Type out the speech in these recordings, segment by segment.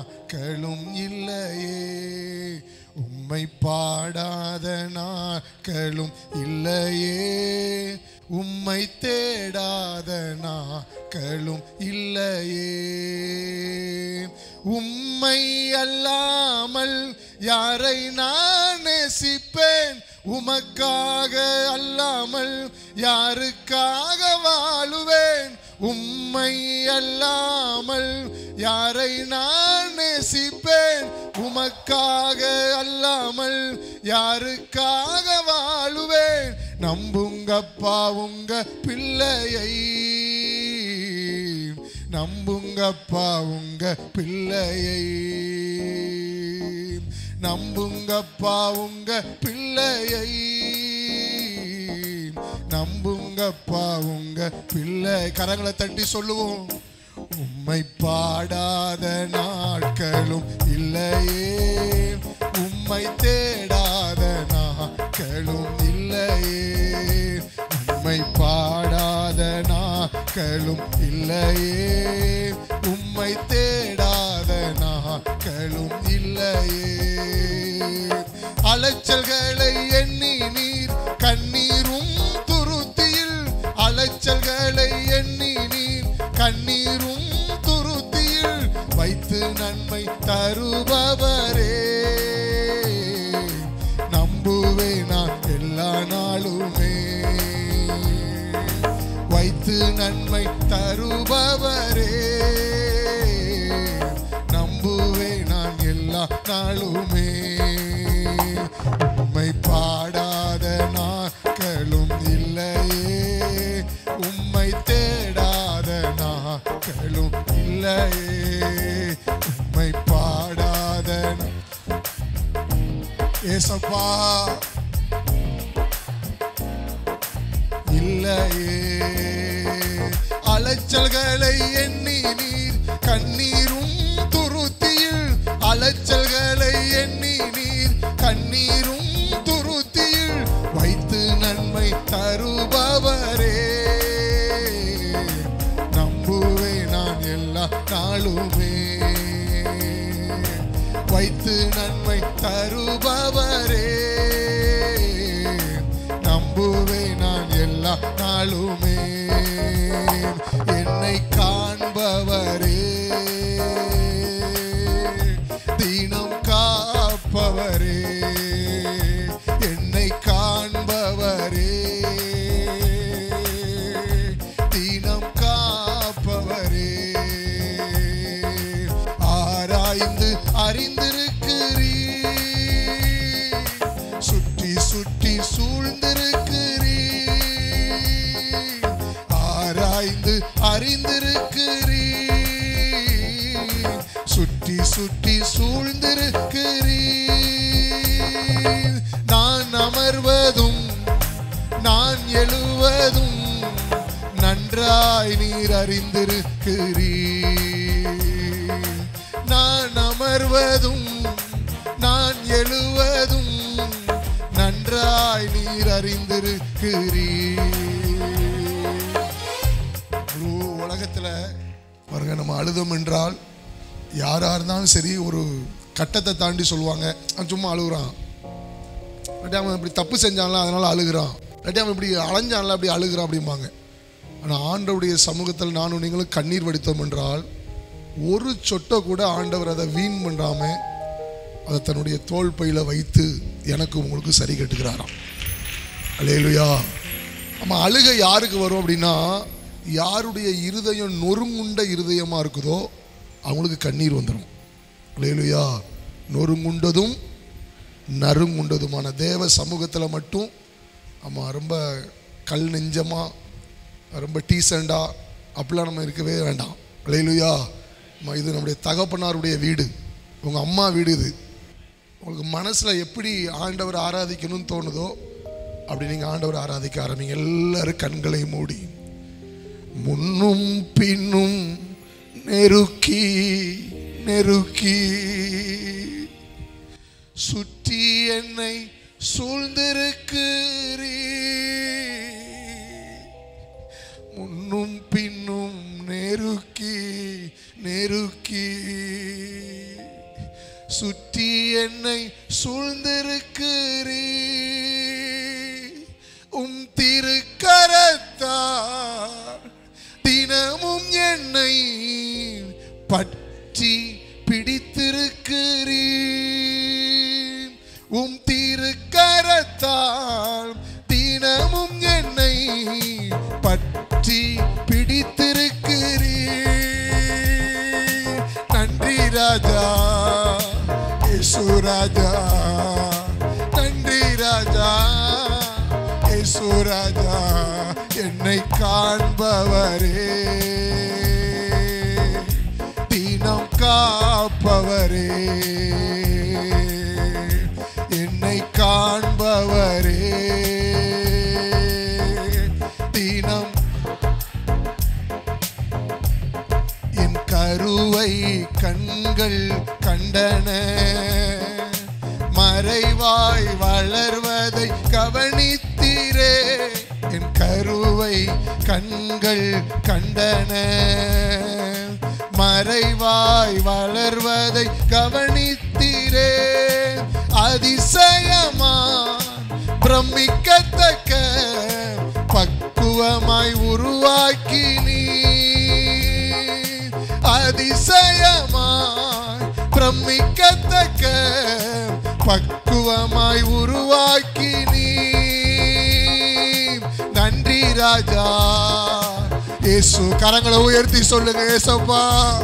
நாட்களும் இல்லையே உம்மை பாடாத நாட்களும் இல்லையே உம்மை தேடாத நாட்களும் இல்லையே உம்மை அல்லாமல் யாரை நான் நேசிப்பேன் உமக்காக அல்லாமல் யாருக்காக வாழுவேன் உம்மை அல்லாமல் யாரை நான் நேசிப்பேன் உமக்காக அல்லாமல் யாருக்காக வாழுவேன் நம்புங்கப்பா உங்க பிள்ளையை நம்புங்கப்பா உங்க பிள்ளையை நம்புங்கப்பா உங்க பிள்ளையை நம்புங்கப்பா உங்க பிள்ளை கரங்களை தட்டி சொல்லுவோம் உம்மை பாடாத நாட்களும் இல்லையே உம்மை தேடாத நாட்களும் இல்லையே உம்மை பாடாத நாட்களும் இல்லையே உம்மை தேடாத நாட்களும் இல்லையே அலைச்சல்களை எண்ணி நீர் கண்ணீரும் துருத்தியில் அலைச்சல்களை எண்ணி நீர் கண்ணீரும் துருத்தியில் வைத்து நன்மை தருபவரே நம்புவே நான் எல்லா நாளுமே வைத்து நன்மை தருபவரே நம்புவே நான் எல்லா நாளுமே உம்மை பாடாத நாட்களும் இல்லையே உம்மை தேடாத நாட்களும் இல்லையே உம்மை பாடாத நா- ஏசப்பா இல்லையே அலைச்சல்களை எண்ணி நீர் கண்ணீரும் துருத்தியில் அலைச்சல்களை எண்ணி நீர் கண்ணீரும் துருத்தியில் வைத்து நன்மை தருபவரே நம்புவே நான் எல்லா நாளுமே வைத்து நன்மை தருபவரே நம்புவே நான் எல்லா நாளுமே என்னை காண்பவரே தீனம் காப்பவரே என்னை காண்பவரே தீனம் காப்பவரே ஆராய்ந்து அறிந்திருக்கிறீ சுற்றி சுற்றி சூழ்ந்திருக்கிறீ ஆராய்ந்து அறிந்திருக்கிறீ சுற்றி சுற்றி சூழ்ந்திருக்கிறீ நான் அமர்வதும் நான் எழுவதும் நன்றாய் நீர் அறிந்திருக்கிறீ நான் அமர்வதும் நான் எழுவதும் நன்றாய் நீர் அறிந்திருக்கிறீ ஒரு உலகத்துல பாருங்க நம்ம அழுதோம் என்றால் யாரா இருந்தாலும் சரி ஒரு கட்டத்தை தாண்டி சொல்லுவாங்க அவன் சும்மா அழுகுறான் இல்லாட்டி அவன் இப்படி தப்பு செஞ்சான்ல அதனால அழுகுறான் இல்லாட்டி அவன் இப்படி அலைஞ்சான்ல அப்படி அழுகுறான் அப்படிம்பாங்க ஆனால் ஆண்டவருடைய சமூகத்தில் நானும் நீங்களும் கண்ணீர் வடித்தோம் என்றால் ஒரு சொட்டை கூட ஆண்டவர் அதை வீண் பண்ணாம அதை தன்னுடைய தோள் பையில வைத்து எனக்கு உங்களுக்கு சரி கட்டுகிறாராம் அலேலுயா நம்ம அழுகை யாருக்கு வரும் அப்படின்னா யாருடைய இருதயம் நொறுங்குண்ட இருதயமா இருக்குதோ அவங்களுக்கு கண்ணீர் வந்துடும் அலேலுயா நொறுங்குண்டதும் நறுங்குண்டதுமான தேவ சமூகத்தில் மட்டும் ஆமாம் ரொம்ப கல் நெஞ்சமாக ரொம்ப டீசெண்டாக அப்படிலாம் நம்ம இருக்கவே வேண்டாம் அலையிலுயா இது நம்முடைய தகப்பனாருடைய வீடு உங்கள் அம்மா வீடு இது உங்களுக்கு மனசில் எப்படி ஆண்டவர் ஆராதிக்கணும்னு தோணுதோ அப்படி நீங்கள் ஆண்டவர் ஆராதிக்க ஆரம்பிங்க எல்லாரும் கண்களை மூடி முன்னும் பின்னும் நெருக்கி நெருக்கி சுற்றி என்னை சூழ்ந்திருக்கிறீ முன்னும் பின்னும் நெருக்கி நெருக்கி சுற்றி என்னை சூழ்ந்திருக்கிறீ உம் திருக்கரத்தால் தினமும் என்னை பற்றி பிடித்திருக்கிறீ உம் திருக்கரத்தால் தினமும் என்னை பற்றி பிடித்திருக்கிறீ நன்றி ராஜா இயேசு ராஜா நன்றி ராஜா இயேசு ராஜா என்னை காண்பவரே தினம் காப்பவரே என்னை காண்பவரே தினம் என் கருவை கண்கள் கண்டன மறைவாய் வளர்வதை கவனித்தீரே என் கருவை கண்கள் கண்டன மறைவாய் வளர்வதை கவனித்தீரே அதிசயமா பிரமிக்கத்தக்க பக்குவமாய் உருவாக்கினீ அதிசயமாய் பிரமிக்கத்தக்க பக்குவமாய் உருவாக்கினீ நன்றி ராஜா இயேசு கரங்களை உயர்த்தி சொல்லுங்க ஏசப்பா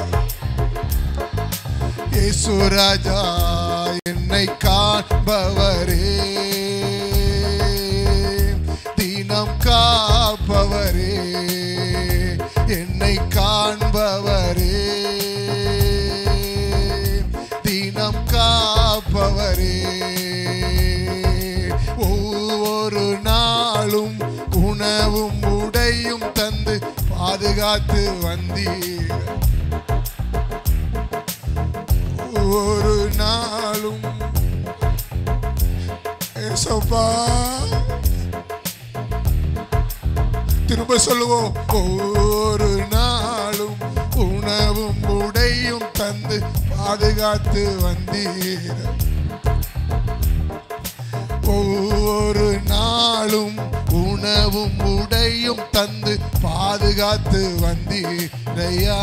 இயேசு ராஜா என்னை காண்பவரே தினம் காப்பவரே என்னை காண்பவரே தினம் காப்பவரே ஒவ்வொரு நாளும் உணவும் உடையும் தந்து பாதுகாத்து வந்தீர் ஒரு நாளும் ஏசப்பா திரும்ப சொல்லுவோம் ஒவ்வொரு நாளும் உணவும் உடையும் தந்து பாதுகாத்து வந்தீர் ஒவ்வொரு நாளும் உணவும் உடையும் தந்து பாதுகாத்து வந்தீரையா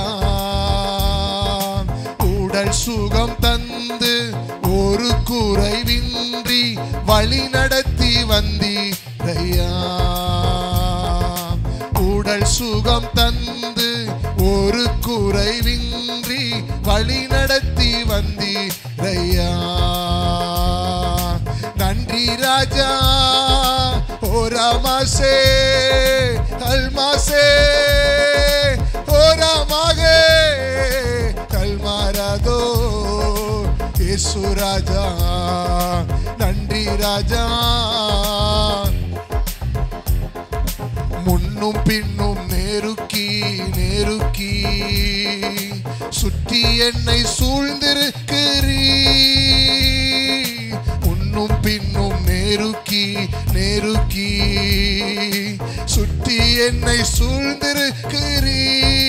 உடல் சுகம் தந்து ஒரு குறைவின்றி வழி நடத்தி வந்தீரையா உடல் சுகம் தந்து ஒரு குறைவின்றி வழி நடத்தி வந்தீரையா நன்றி ராஜா ஓராமாசே அல்மாசே ஓராமாகே கல்மாராதோ இயேசு ராஜா நன்றி ராஜா முன்னும் பின்னும் நேருக்கி நேருக்கி சுற்றி என்னை சூழ்ந்திருக்கிறீ முன்னும் பின்னும் நேருக்கி நேருக்கி சுற்றி என்னை சூழ்ந்திருக்கிறீ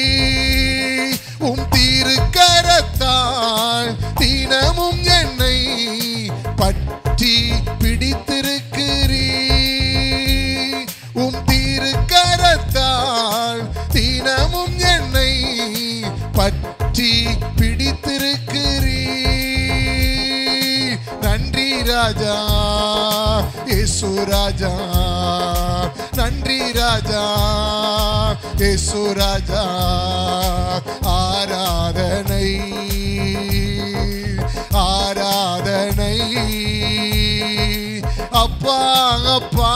உம் திருக்கரத்தால் தினமும் என்னை பற்றி பிடித்திருக்கிறீ உம் திருக்கரத்தால் தினமும் என்னை பற்றி பிடித்திருக்கிறீ நன்றி ராஜா இயேசு ராஜா நன்றி ராஜா இயேசு ராஜா ஆராதனை ஆராதனை அப்பா அப்பா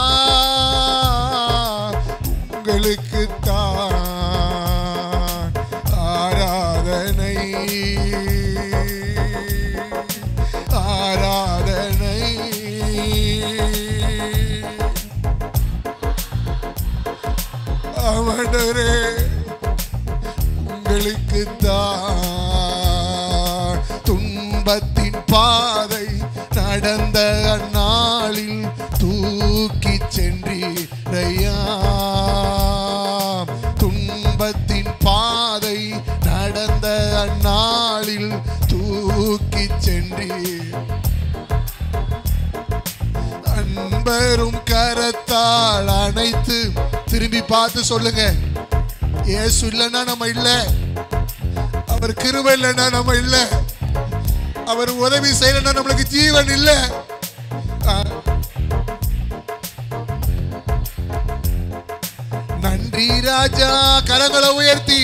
உங்களுக்கு தான் ஆராதனை ஆராதனை அவனரே உங்களுக்கு தான் துன்பத்தின் பாதை நடந்த அந்நாளில் தூக்கி சென்றீரையா துன்பத்தின் பாதை நடந்த அந்நாளில் தூக்கி தூக்கி சென்றீர் அன்பரும் கரத்தால் அணைத்து திரும்பி பார்த்து சொல்லுங்க இயேசு இல்லைன்னா நம்ம இல்ல அவர் கிருபை இல்லைன்னா நம்ம இல்ல அவர் உதவி செய்யலைன்னா நம்மளுக்கு ஜீவன் இல்ல ஆ. நன்றி ராஜா கரங்களை உயர்த்தி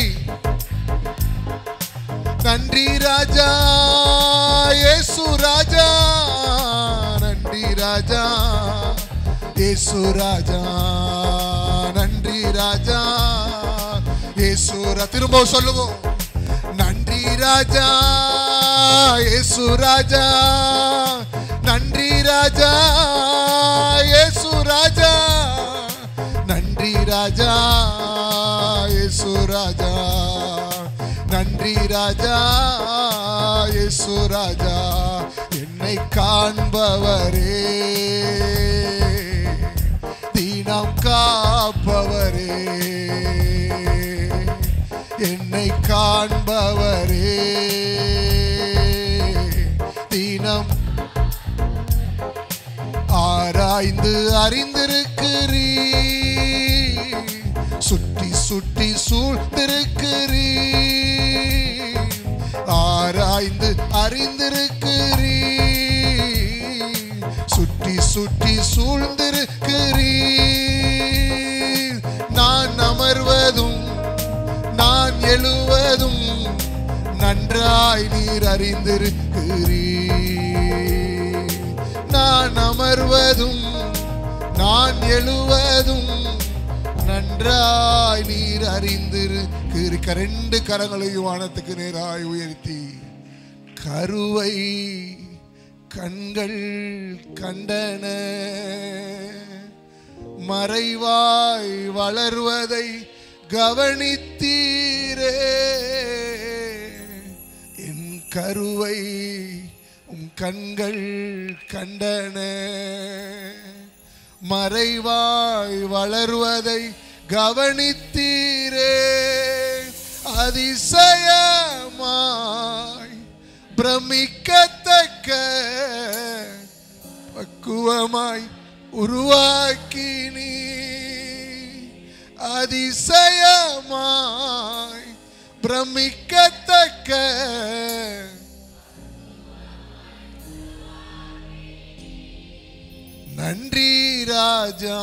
நன்றி ராஜா இயேசு ராஜா நன்றி ராஜா இயேசு ராஜா நன்றி ராஜா இயேசு ரா- திரும்ப சொல்லுவோம் நன்றி ராஜா இயேசு ராஜா நன்றி ராஜா இயேசு ராஜா நன்றி ராஜா இயேசு ராஜா நன்றி ராஜா இயேசு ராஜா என்னை காண்பவரே தீனம் காப்பவரே என்னை காண்பவரே தீனம் ஆராய்ந்து அறிந்திருக்கிறீ சுட்டி சுட்டி சூழ்ந்திருக்கிறீ ஆராய்ந்து அறிந்திருக்கிறீ சுட்டி சுட்டி சூழ்ந்திருக்கிறீ நான் அமர்வதும் நான் எழுவதும் நன்றாய் நீர் அறிந்திருக்கிறீ நான் அமர்வதும் நான் எழுவதும் நன்றாய் நீர் அறிந்திருக்க ரெண்டு கரங்களையும் வானத்துக்கு நேராய் உயர்த்தி கருவை கண்கள் கண்டன மறைவாய் வளர்வதை கவனித்தீரே என் கருவை உம் கண்கள் கண்டன மறைவாய் வளர்வதை கவனித்தீரே அதிசயமாய் பிரமிக்கத்தக்க பக்குவமாய் உருவாக்கினீ அதிசயமாய் பிரமிக்கத்தக்க நன்றி ராஜா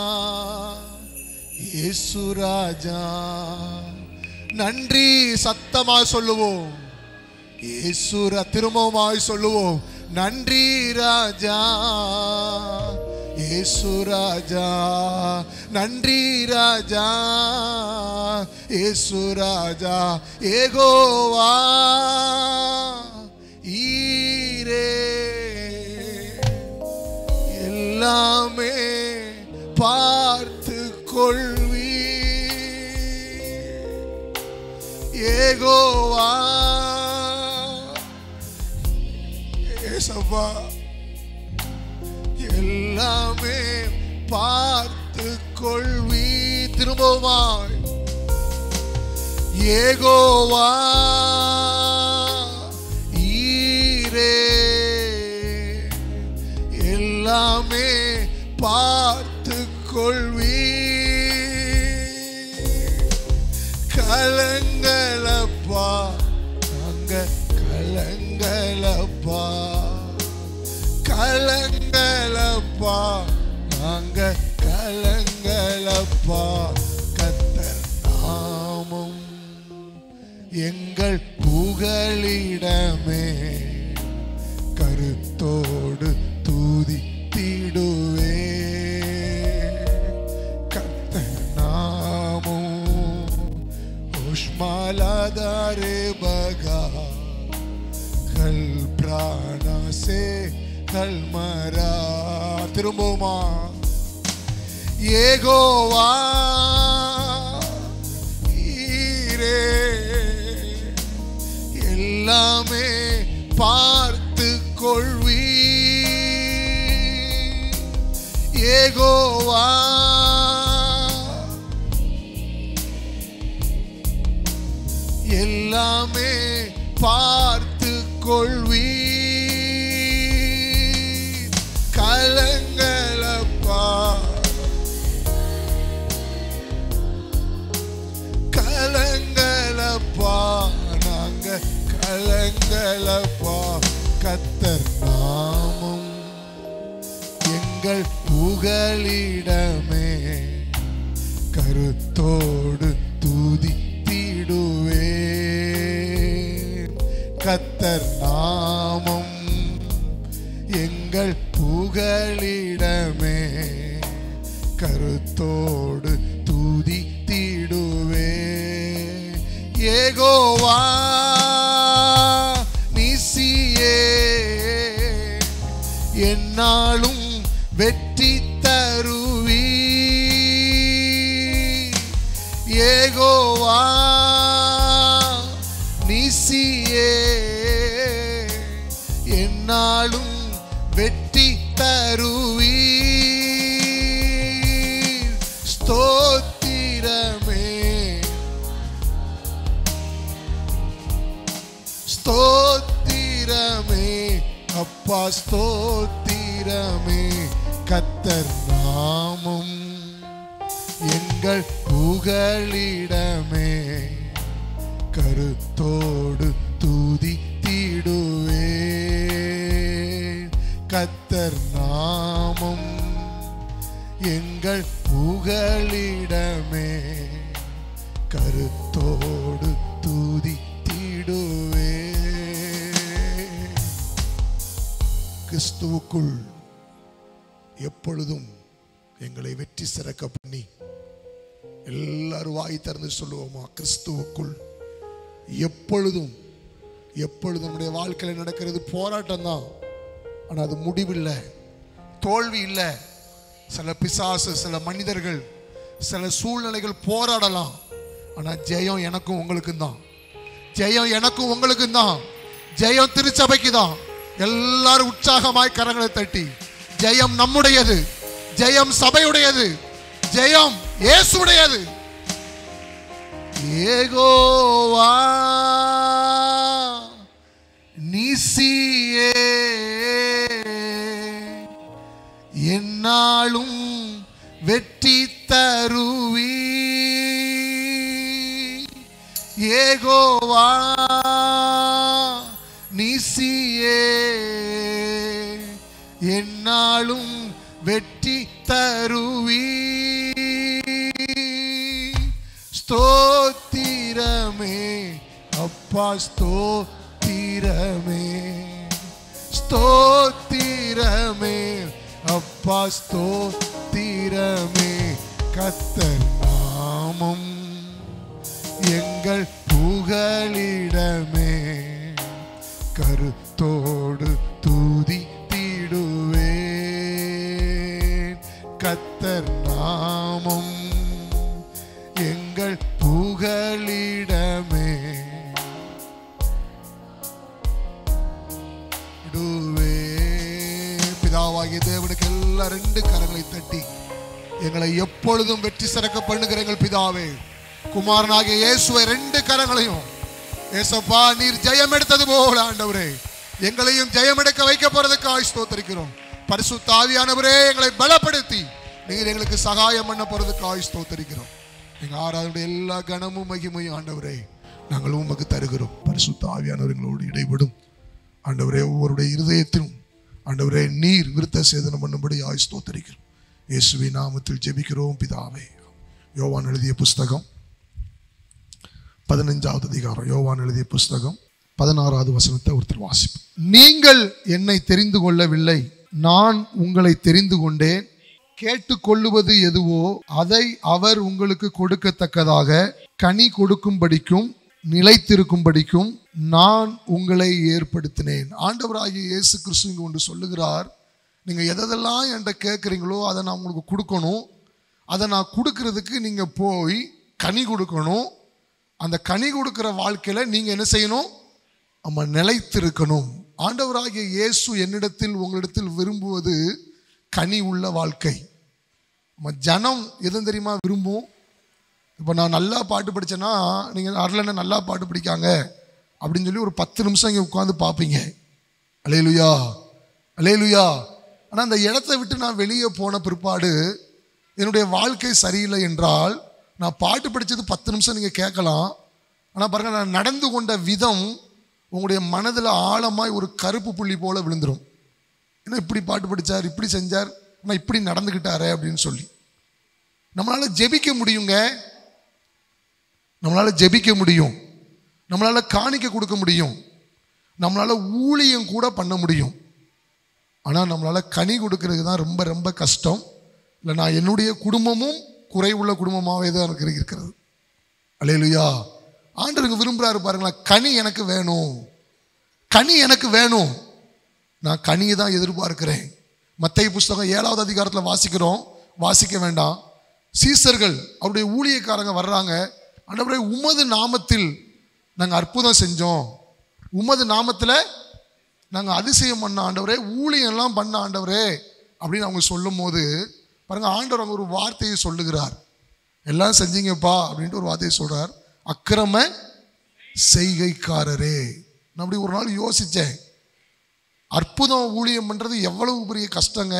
இயேசு ராஜா நன்றி சத்தமா சொல்லுவோம் இயேசுர திரும்பவுமாய் சொல்லுவோம் நன்றி ராஜா இயேசு ராஜா நன்றி ராஜா இயேசு ராஜா ஏகோவா ஈரே எல்லாமே பார்த்து கொள்வி ஏகோவா ஏசப்பா எல்லாமே பார்த்து கொள்வி திரும்பவுமாய் ஏகோவா ஈரே எல்லாமே பார்த்து கொள்வி கலங்களப்பா நாங்க கலங்களப்பா கலங்களப்பா நாங்க கலங்களப்பா கத்தர் நாமம் எங்கள் புகழிடமே கருத்தோடு தூதி தீடுவே கத்த நாமோ உஷ்மாலாதாரே பகா கல் பிராணசே கல் மரா திரும்பவுமா ஏகோவா ஈரே எல்லாமே பார்த்து கொள்வி ஏகோவா எல்லாமே பார்த்து கொள்வி கரங்களப்பா கத்தர் நாமம் எங்கள் புகலிடமே கருத்தோடு துதித்திடுவே கத்தர் நாமம் எங்கள் புகலிடமே கருத்தோடு துதித்திடுவே ஏகோவா நீசியே என்னாலும் வெற்றி தருவி ஏகோவா நீசியே என்னாலும் வெற்றி தருவி ஸ்தோத்திரமே ஸ்தோத்திரமே அப்பா ஸ்தோத்திரமே கத்தர் நாமம் எங்கள் புகலிடமே கருத்தோடு துதி தீடுவே கத்தர் நாமம் எங்கள் புகலிடமே கருத்தோடு துதி தீடுவே கிறிஸ்துவுக்குள் எப்பொழுதும் எங்களை வெற்றி சிறக்க பண்ணி எல்லாரும் வாய் திறந்து சொல்லுவோமா கிறிஸ்துவுக்குள் எப்பொழுதும் எப்பொழுதும் நம்முடைய வாழ்க்கையில் நடக்கிறது போராட்டம் தான் ஆனால் அது முடிவில்லை தோல்வி இல்லை சில பிசாசு சில மனிதர்கள் சில சூழ்நிலைகள் போராடலாம் ஆனால் ஜெயம் எனக்கும் உங்களுக்கும் தான் ஜெயம் எனக்கும் உங்களுக்கும் தான் ஜெயம் திருச்சபைக்கு தான் எல்லாரும் உற்சாகமாய் கரங்களை தட்டி ஜெயம் நம்முடையது ஜெயம் சபையுடையது ஜெயம் இயேசுடையது ஏகோவா நீசியே என்னாலும் வெற்றி தருவி ஏகோவா நீசியே என்னாலும் வெற்றி தருவி ஸ்தோத்திரமே அப்பா ஸ்தோத்திரமே ஸ்தோத்திரமே அப்பா ஸ்தோத்திரமே கத்தர் நாமம் எங்கள் புகலிடமே கருத்தோடு தூதி தீடுவேன் கத்தர் நாமம் எங்கள் புகலிடமே இடுவே பிதாவாகிய தேவனுக்கு எல்லாம் ரெண்டு கரங்களை தட்டி எங்களை எப்பொழுதும் வெற்றி சிறக்க பண்ணுகிற எங்கள் பிதாவே குமாரனாகிய இயேசுவை ரெண்டு கரங்களையும் ஏசப்பா நீர் ஜெயம் எடுத்தது போல ஆண்டவரே எங்களையும் ஜெயம் எடுக்க வைக்க போறதுக்கு ஸ்தோத்திரிக்கிறோம் பரிசுத்த ஆவியானவரே எங்களை பலப்படுத்தி நீர் எங்களுக்கு சகாயம் பண்ண போறதுக்கு ஸ்தோத்திரிக்கிறோம் எங்க ஆராதனுடைய எல்லா கனமும் மகிமையும் ஆண்டவரே நாங்கள் உமக்கு தருகிறோம் பரிசுத்த ஆவியானவர் எங்களோடு இடைவிடும் ஆண்டவரே ஒவ்வொருடைய இருதயத்திலும் ஆண்டவரே நீர் விருத்த சேதனம் பண்ணும்படி ஆய் ஸ்தோத்தரிக்கிறோம் இயேசுவின் நாமத்தில் ஜெபிக்கிறோம் பிதாவே யோவான் எழுதிய புஸ்தகம் பதினஞ்சாவது அதிகாரம் யோவான் எழுதிய புஸ்தகம் பதினாறாவது வசனத்தை ஒருத்தர் வாசிப்போம் நீங்கள் என்னை தெரிந்து கொள்ளவில்லை நான் உங்களை தெரிந்து கொண்டேன் கேட்டுக்கொள்ளுவது எதுவோ அதை அவர் உங்களுக்கு கொடுக்கத்தக்கதாக கனி கொடுக்கும்படிக்கும் நிலைத்திருக்கும்படிக்கும் நான் உங்களை ஏற்படுத்தினேன் ஆண்டவராகிய இயேசு கிறிஸ்து இங்க ஒன்று சொல்லுகிறார் நீங்க எதெல்லாம் என்கிட்ட கேட்குறீங்களோ அதை நான் உங்களுக்கு கொடுக்கணும் அதை நான் கொடுக்கறதுக்கு நீங்க போய் கனி கொடுக்கணும் அந்த கனி கொடுக்கிற வாழ்க்கையில நீங்க என்ன செய்யணும் நம்ம நிலைத்திருக்கணும் ஆண்டவராகிய இயேசு என்னிடத்தில் உங்களிடத்தில் விரும்புவது கனி உள்ள வாழ்க்கை நம்ம ஜனம் எதுவும் தெரியுமா விரும்பும் இப்போ நான் நல்லா பாட்டு படித்தேன்னா நீங்கள் அருளனை நல்லா பாட்டு படிக்காங்க அப்படின்னு சொல்லி ஒரு பத்து நிமிஷம் இங்கே உட்காந்து பார்ப்பீங்க அலேலுயா அலேலுயா ஆனால் அந்த இடத்த விட்டு நான் வெளியே போன பிற்பாடு என்னுடைய வாழ்க்கை சரியில்லை என்றால் நான் பாட்டு படித்தது பத்து நிமிஷம் நீங்கள் கேட்கலாம் ஆனால் பாருங்கள் நான் நடந்து கொண்ட விதம் உங்களுடைய மனதில் ஆழமாய் ஒரு கருப்பு புள்ளி போல விழுந்துரும் ஏன்னா இப்படி பாட்டு படிச்சார் இப்படி செஞ்சார் ஆனால் இப்படி நடந்துக்கிட்டாரே அப்படின்னு சொல்லி நம்மளால் ஜெபிக்க முடியுங்க நம்மளால் ஜெபிக்க முடியும் நம்மளால் காணிக்க கொடுக்க முடியும் நம்மளால் ஊழியம் கூட பண்ண முடியும் ஆனால் நம்மளால் கனி கொடுக்கறது தான் ரொம்ப ரொம்ப கஷ்டம் இல்லை நான் என்னுடைய குடும்பமும் குறைவுள்ள குடும்பமாகவே தான் எனக்கு இருக்கிறது அலையலுயா ஆண்டருக்கு விரும்புகிறாரு பாருங்களேன் கனி எனக்கு வேணும் கனி எனக்கு வேணும் நான் கனியை தான் எதிர்பார்க்கிறேன் மத்திய புஸ்தகம் ஏழாவது அதிகாரத்தில் வாசிக்கிறோம் வாசிக்க வேண்டாம் சீசர்கள் அவருடைய ஊழியக்காரங்க வர்றாங்க ஆண்டவரே உமது நாமத்தில் நாங்கள் அற்புதம் செஞ்சோம் உமது நாமத்தில் நாங்கள் அதிசயம் பண்ண ஆண்டவரே ஊழியெல்லாம் பண்ண ஆண்டவரே அப்படின்னு அவங்க சொல்லும் போது பாருங்க ஆண்டவர் அவங்க ஒரு வார்த்தையை சொல்லுகிறார் எல்லாம் செஞ்சீங்கப்பா அப்படின்ட்டு ஒரு வார்த்தையை சொல்றார் அக்கிரம செய்கைக்காரரே நான் அப்படி ஒரு நாள் யோசித்தேன் அற்புதம் ஊழியம் பண்ணுறது எவ்வளவு பெரிய கஷ்டங்க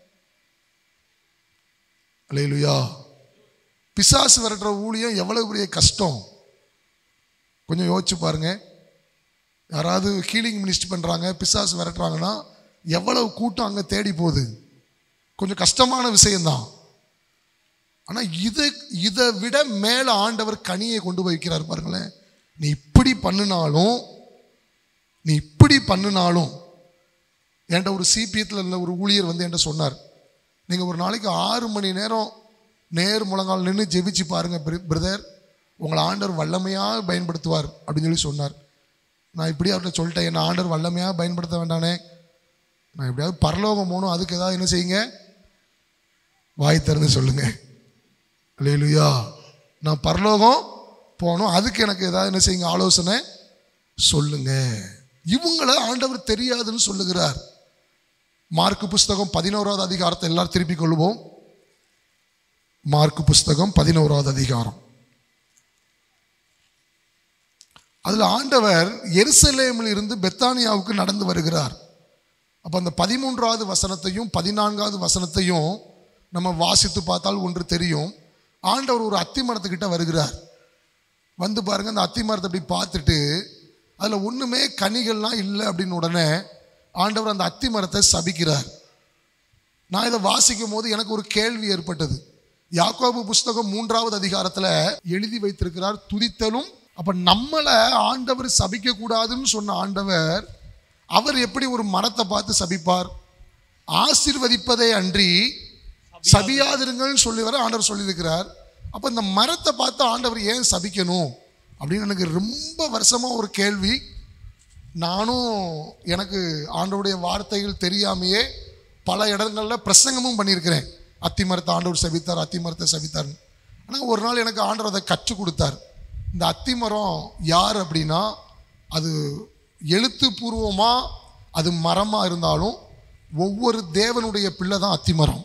அல்லேலூயா பிசாசு விரட்டுற ஊழியம் எவ்வளவு பெரிய கஷ்டம் கொஞ்சம் யோசிச்சு பாருங்க யாராவது ஹீலிங் மினிஸ்ட் பண்ணுறாங்க பிசாசு விரட்டுறாங்கன்னா எவ்வளவு கூட்டம் அங்கே தேடி போகுது கொஞ்சம் கஷ்டமான விஷயம்தான் ஆனால் இதை இதை விட மேலே ஆண்டவர் கனியை கொண்டு போய் வைக்கிறார் பாருங்களேன் நீ இப்படி பண்ணினாலும் நீ இப்படி பண்ணினாலும் என்கிட்ட ஒரு சிபிஎத்தில் இருந்த ஒரு ஊழியர் வந்து என்கிட்ட சொன்னார் நீங்கள் ஒரு நாளைக்கு ஆறு மணி நேரம் நேர் முழங்கால் நின்று ஜெபிச்சு பாருங்க பிரதர் உங்களை ஆண்டவர் வல்லமையாக பயன்படுத்துவார் அப்படின்னு சொல்லி சொன்னார் நான் இப்படி அவர்கிட்ட சொல்லிட்டேன் என்ன ஆண்டவர் வல்லமையாக பயன்படுத்த வேண்டானே நான் எப்படியாவது பரலோகம் போகணும் அதுக்கு ஏதாவது என்ன செய்யுங்க வாய் திறந்து சொல்லுங்க இல்லையா நான் பரலோகம் போகணும் அதுக்கு எனக்கு ஏதாவது என்ன செய்யுங்க ஆலோசனை சொல்லுங்க இவங்கள ஆண்டவர் தெரியாதுன்னு சொல்லுகிறார் மார்க்கு புஸ்தகம் பதினோராவது அதிகாரத்தை எல்லாரும் திருப்பிக் கொள்வோம் மார்க்கு புஸ்தகம் பதினோராவது அதிகாரம் அதில் ஆண்டவர் எருசலேமில் இருந்து பெத்தானியாவுக்கு நடந்து வருகிறார் அப்போ அந்த பதிமூன்றாவது வசனத்தையும் பதினான்காவது வசனத்தையும் நம்ம வாசித்து பார்த்தால் ஒன்று தெரியும் ஆண்டவர் ஒரு அத்தி மரத்துக்கிட்ட வருகிறார் வந்து பாருங்க அந்த அத்தி மரத்தை அப்படி பார்த்துட்டு அதில் ஒன்றுமே கனிகள்லாம் இல்லை அப்படின்னு உடனே ஆண்டவர் அந்த அத்தி மரத்தை சபிக்கிறார் நான் இதை வாசிக்கும் போது எனக்கு ஒரு கேள்வி ஏற்பட்டது யாக்கோபு புஸ்தகம் மூன்றாவது அதிகாரத்தில் எழுதி வைத்திருக்கிறார் துதித்தலும் அப்போ நம்மளை ஆண்டவர் சபிக்க கூடாதுன்னு சொன்ன ஆண்டவர் அவர் எப்படி ஒரு மரத்தை பார்த்து சபிப்பார் ஆசிர்வதிப்பதே அன்றி சபியாதிருங்கள்னு சொல்லி வர ஆண்டவர் சொல்லியிருக்கிறார் அப்போ இந்த மரத்தை பார்த்து ஆண்டவர் ஏன் சபிக்கணும் அப்படின்னு எனக்கு ரொம்ப வருஷமாக ஒரு கேள்வி நானும் எனக்கு ஆண்டவருடைய வார்த்தைகள் தெரியாமையே பல இடங்களில் பிரசங்கமும் பண்ணியிருக்கிறேன் அத்தி மரத்தை ஆண்டவர் சபித்தார் அத்தி மரத்தை சபித்தார் ஆனால் ஒரு நாள் எனக்கு ஆண்டவர் அதை கற்றுக் கொடுத்தார் இந்த அத்தி மரம் யார் அப்படின்னா அது எழுத்துப்பூர்வமாக அது மரமாக இருந்தாலும் ஒவ்வொரு தேவனுடைய பிள்ளை தான் அத்தி மரம்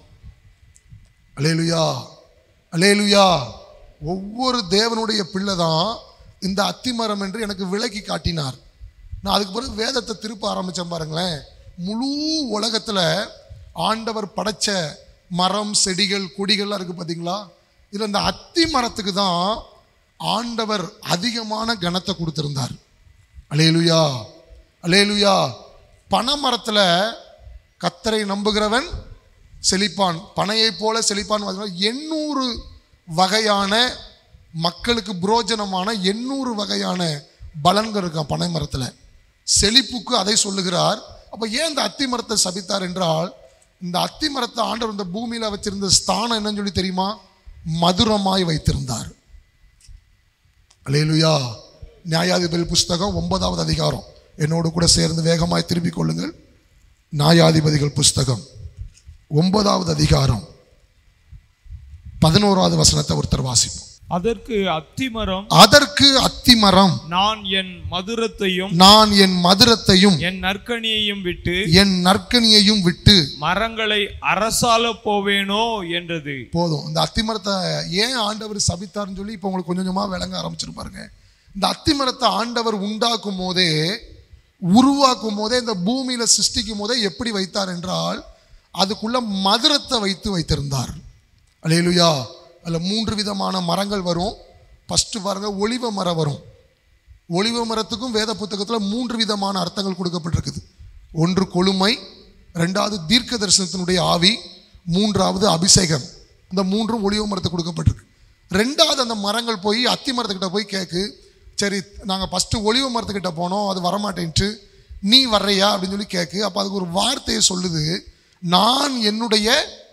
அலேலுயா அலேலுயா ஒவ்வொரு தேவனுடைய பிள்ளை தான் இந்த அத்திமரம் என்று எனக்கு விளக்கி காட்டினார் நான் அதுக்கு பிறகு வேதத்தை திருப்ப ஆரம்பித்தேன் பாருங்களேன் முழு உலகத்தில் ஆண்டவர் படைச்ச மரம் செடிகள் கொடிகள்லாம் இருக்குது பார்த்தீங்களா இதில் இந்த அத்தி மரத்துக்கு தான் ஆண்டவர் அதிகமான கனத்தை கொடுத்துருந்தார் அலேலுயா அலேலுயா பனைமரத்தில் கத்தரை நம்புகிறவன் செழிப்பான் பனையைப் போல செழிப்பான் எண்ணூறு வகையான மக்களுக்கு புரோஜனமான எண்ணூறு வகையான பலன்கள் இருக்கான் பனை மரத்தில் செழிப்புக்கு அதை சொல்லுகிறார் அப்போ ஏன் இந்த அத்தி மரத்தை சபித்தார் என்றால் இந்த அத்தி மரத்தை ஆண்டவர் இந்த பூமியில் வச்சிருந்த ஸ்தானம் என்னன்னு சொல்லி தெரியுமா மதுரமாய் வைத்திருந்தார் அலேலுயா நியாயாதிபதி புஸ்தகம் ஒன்பதாவது அதிகாரம் என்னோடு கூட சேர்ந்து வேகமாய் திருப்பிக் கொள்ளுங்கள் நியாயாதிபதிகள் புஸ்தகம் ஒன்பதாவது அதிகாரம் பதினோராவது வசனத்தை ஒருத்தர் வாசிப்போம் அதற்கு அத்திமரம் அதற்கு அத்திமரம் நான் என் மதுரத்தையும் நான் என் மதுரத்தையும் என் நற்கனியையும் விட்டு என் நற்கனியையும் விட்டு மரங்களை அரசால போவேனோ என்றது போதும் இந்த அத்திமரத்தை ஏன் ஆண்டவர் சபித்தார்னு சொல்லி இப்போ உங்களுக்கு கொஞ்சம் கொஞ்சமாக விளங்க ஆரம்பிச்சிருப்பாருங்க இந்த அத்திமரத்தை ஆண்டவர் உண்டாக்கும் போதே உருவாக்கும் போதே இந்த பூமியில சிருஷ்டிக்கும் போதே எப்படி வைத்தார் என்றால் அதுக்குள்ள மதுரத்தை வைத்து வைத்திருந்தார் அலேலுயா அதில் மூன்று விதமான மரங்கள் வரும் ஃபஸ்ட்டு பாருங்க ஒளிவ மரம் வரும் ஒளிவ மரத்துக்கும் வேத புத்தகத்தில் மூன்று விதமான அர்த்தங்கள் கொடுக்கப்பட்டிருக்குது ஒன்று கொழுமை ரெண்டாவது தீர்க்க தரிசனத்தினுடைய ஆவி மூன்றாவது அபிஷேகம் இந்த மூன்றும் ஒளிவ மரத்துக்கு கொடுக்கப்பட்டிருக்கு ரெண்டாவது அந்த மரங்கள் போய் அத்தி மரத்துக்கிட்ட போய் கேட்கு சரி நாங்கள் ஃபஸ்ட்டு ஒளிவ மரத்துக்கிட்ட போனோம் அது வரமாட்டேன்ட்டு நீ வர்றியா அப்படின்னு சொல்லி கேட்கு அப்போ அதுக்கு ஒரு வார்த்தையை சொல்லுது நான் என்னுடைய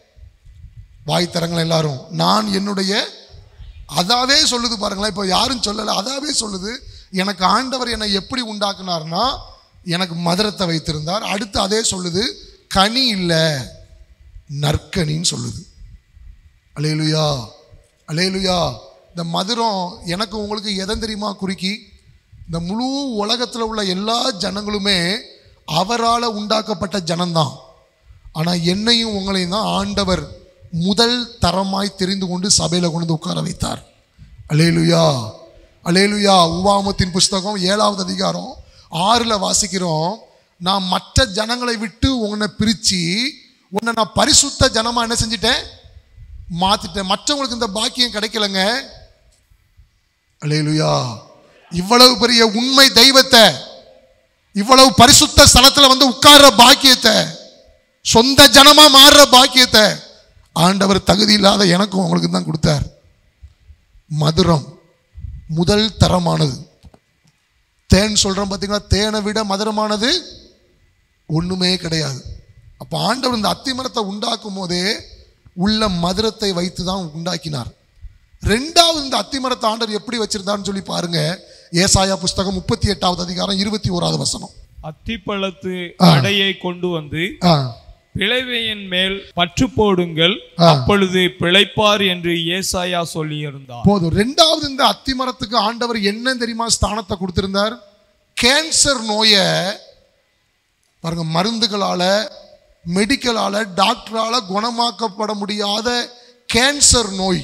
வாய் தரங்கள் எல்லாரும் நான் என்னுடைய அதாவே சொல்லுது பாருங்களேன் இப்போ யாரும் சொல்லலை அதாவே சொல்லுது எனக்கு ஆண்டவர் என்னை எப்படி உண்டாக்குனார்னா எனக்கு மதுரத்தை வைத்திருந்தார் அடுத்து அதே சொல்லுது கனி இல்லை நற்கனின்னு சொல்லுது அலேலுயா அலேலுயா இந்த மதுரம் எனக்கு உங்களுக்கு எதை தெரியுமா குறிக்கி இந்த முழு உலகத்தில் உள்ள எல்லா ஜனங்களுமே அவரால் உண்டாக்கப்பட்ட ஜனம்தான் ஆனால் என்னையும் உங்களையும் தான் ஆண்டவர் முதல் தரமாய் தெரிந்து கொண்டு சபையில் கொண்டு வந்து உட்கார வைத்தார் அலேலுயா அலேலுயா உவாமத்தின் புஸ்தகம் ஏழாவது அதிகாரம் ஆறில் வாசிக்கிறோம் நான் மற்ற ஜனங்களை விட்டு உன்னை பிரித்து உன்னை நான் பரிசுத்த ஜனமாக என்ன செஞ்சிட்டேன் மாத்திட்டேன் மற்றவங்களுக்கு இந்த பாக்கியம் கிடைக்கலங்க அலேலுயா இவ்வளவு பெரிய உண்மை தெய்வத்தை இவ்வளவு பரிசுத்த ஸ்தலத்துல வந்து உட்கார்ற பாக்கியத்தை சொந்த ஜனமா மாறுற பாக்கியத்தை ஆண்டவர் தகுதி இல்லாத எனக்கும் உங்களுக்கு தான் கொடுத்தார் மதுரம் முதல் தரமானது தேன் சொல்றோம் பார்த்தீங்களா தேனை விட மதுரமானது ஒண்ணுமே கிடையாது அப்போ ஆண்டவர் இந்த அத்திமரத்தை உண்டாக்கும் போதே உள்ள மதுரத்தை வைத்து தான் உண்டாக்கினார் ரெண்டாவது இந்த அத்திமரத்தை ஆண்டவர் எப்படி வச்சிருந்தான்னு சொல்லி பாருங்க ஏசாயா புஸ்தகம் முப்பத்தி எட்டாவது அதிகாரம் இருபத்தி ஓராவது வசனம் அத்திப்பழத்து ஆ. அடையை கொண்டு வந்து ஆ பிழைவையின் மேல் பற்று போடுங்கள் ஆ. அப்பொழுது பிழைப்பார் என்று ஏசாயா சொல்லியிருந்தார் போதும் ரெண்டாவது இந்த அத்திமரத்துக்கு ஆண்டவர் என்ன தெரியுமா ஸ்தானத்தை கொடுத்திருந்தார் கேன்சர் நோயை பாருங்க மருந்துகளால மெடிக்கலால டாக்டரால குணமாக்கப்பட முடியாத கேன்சர் நோய்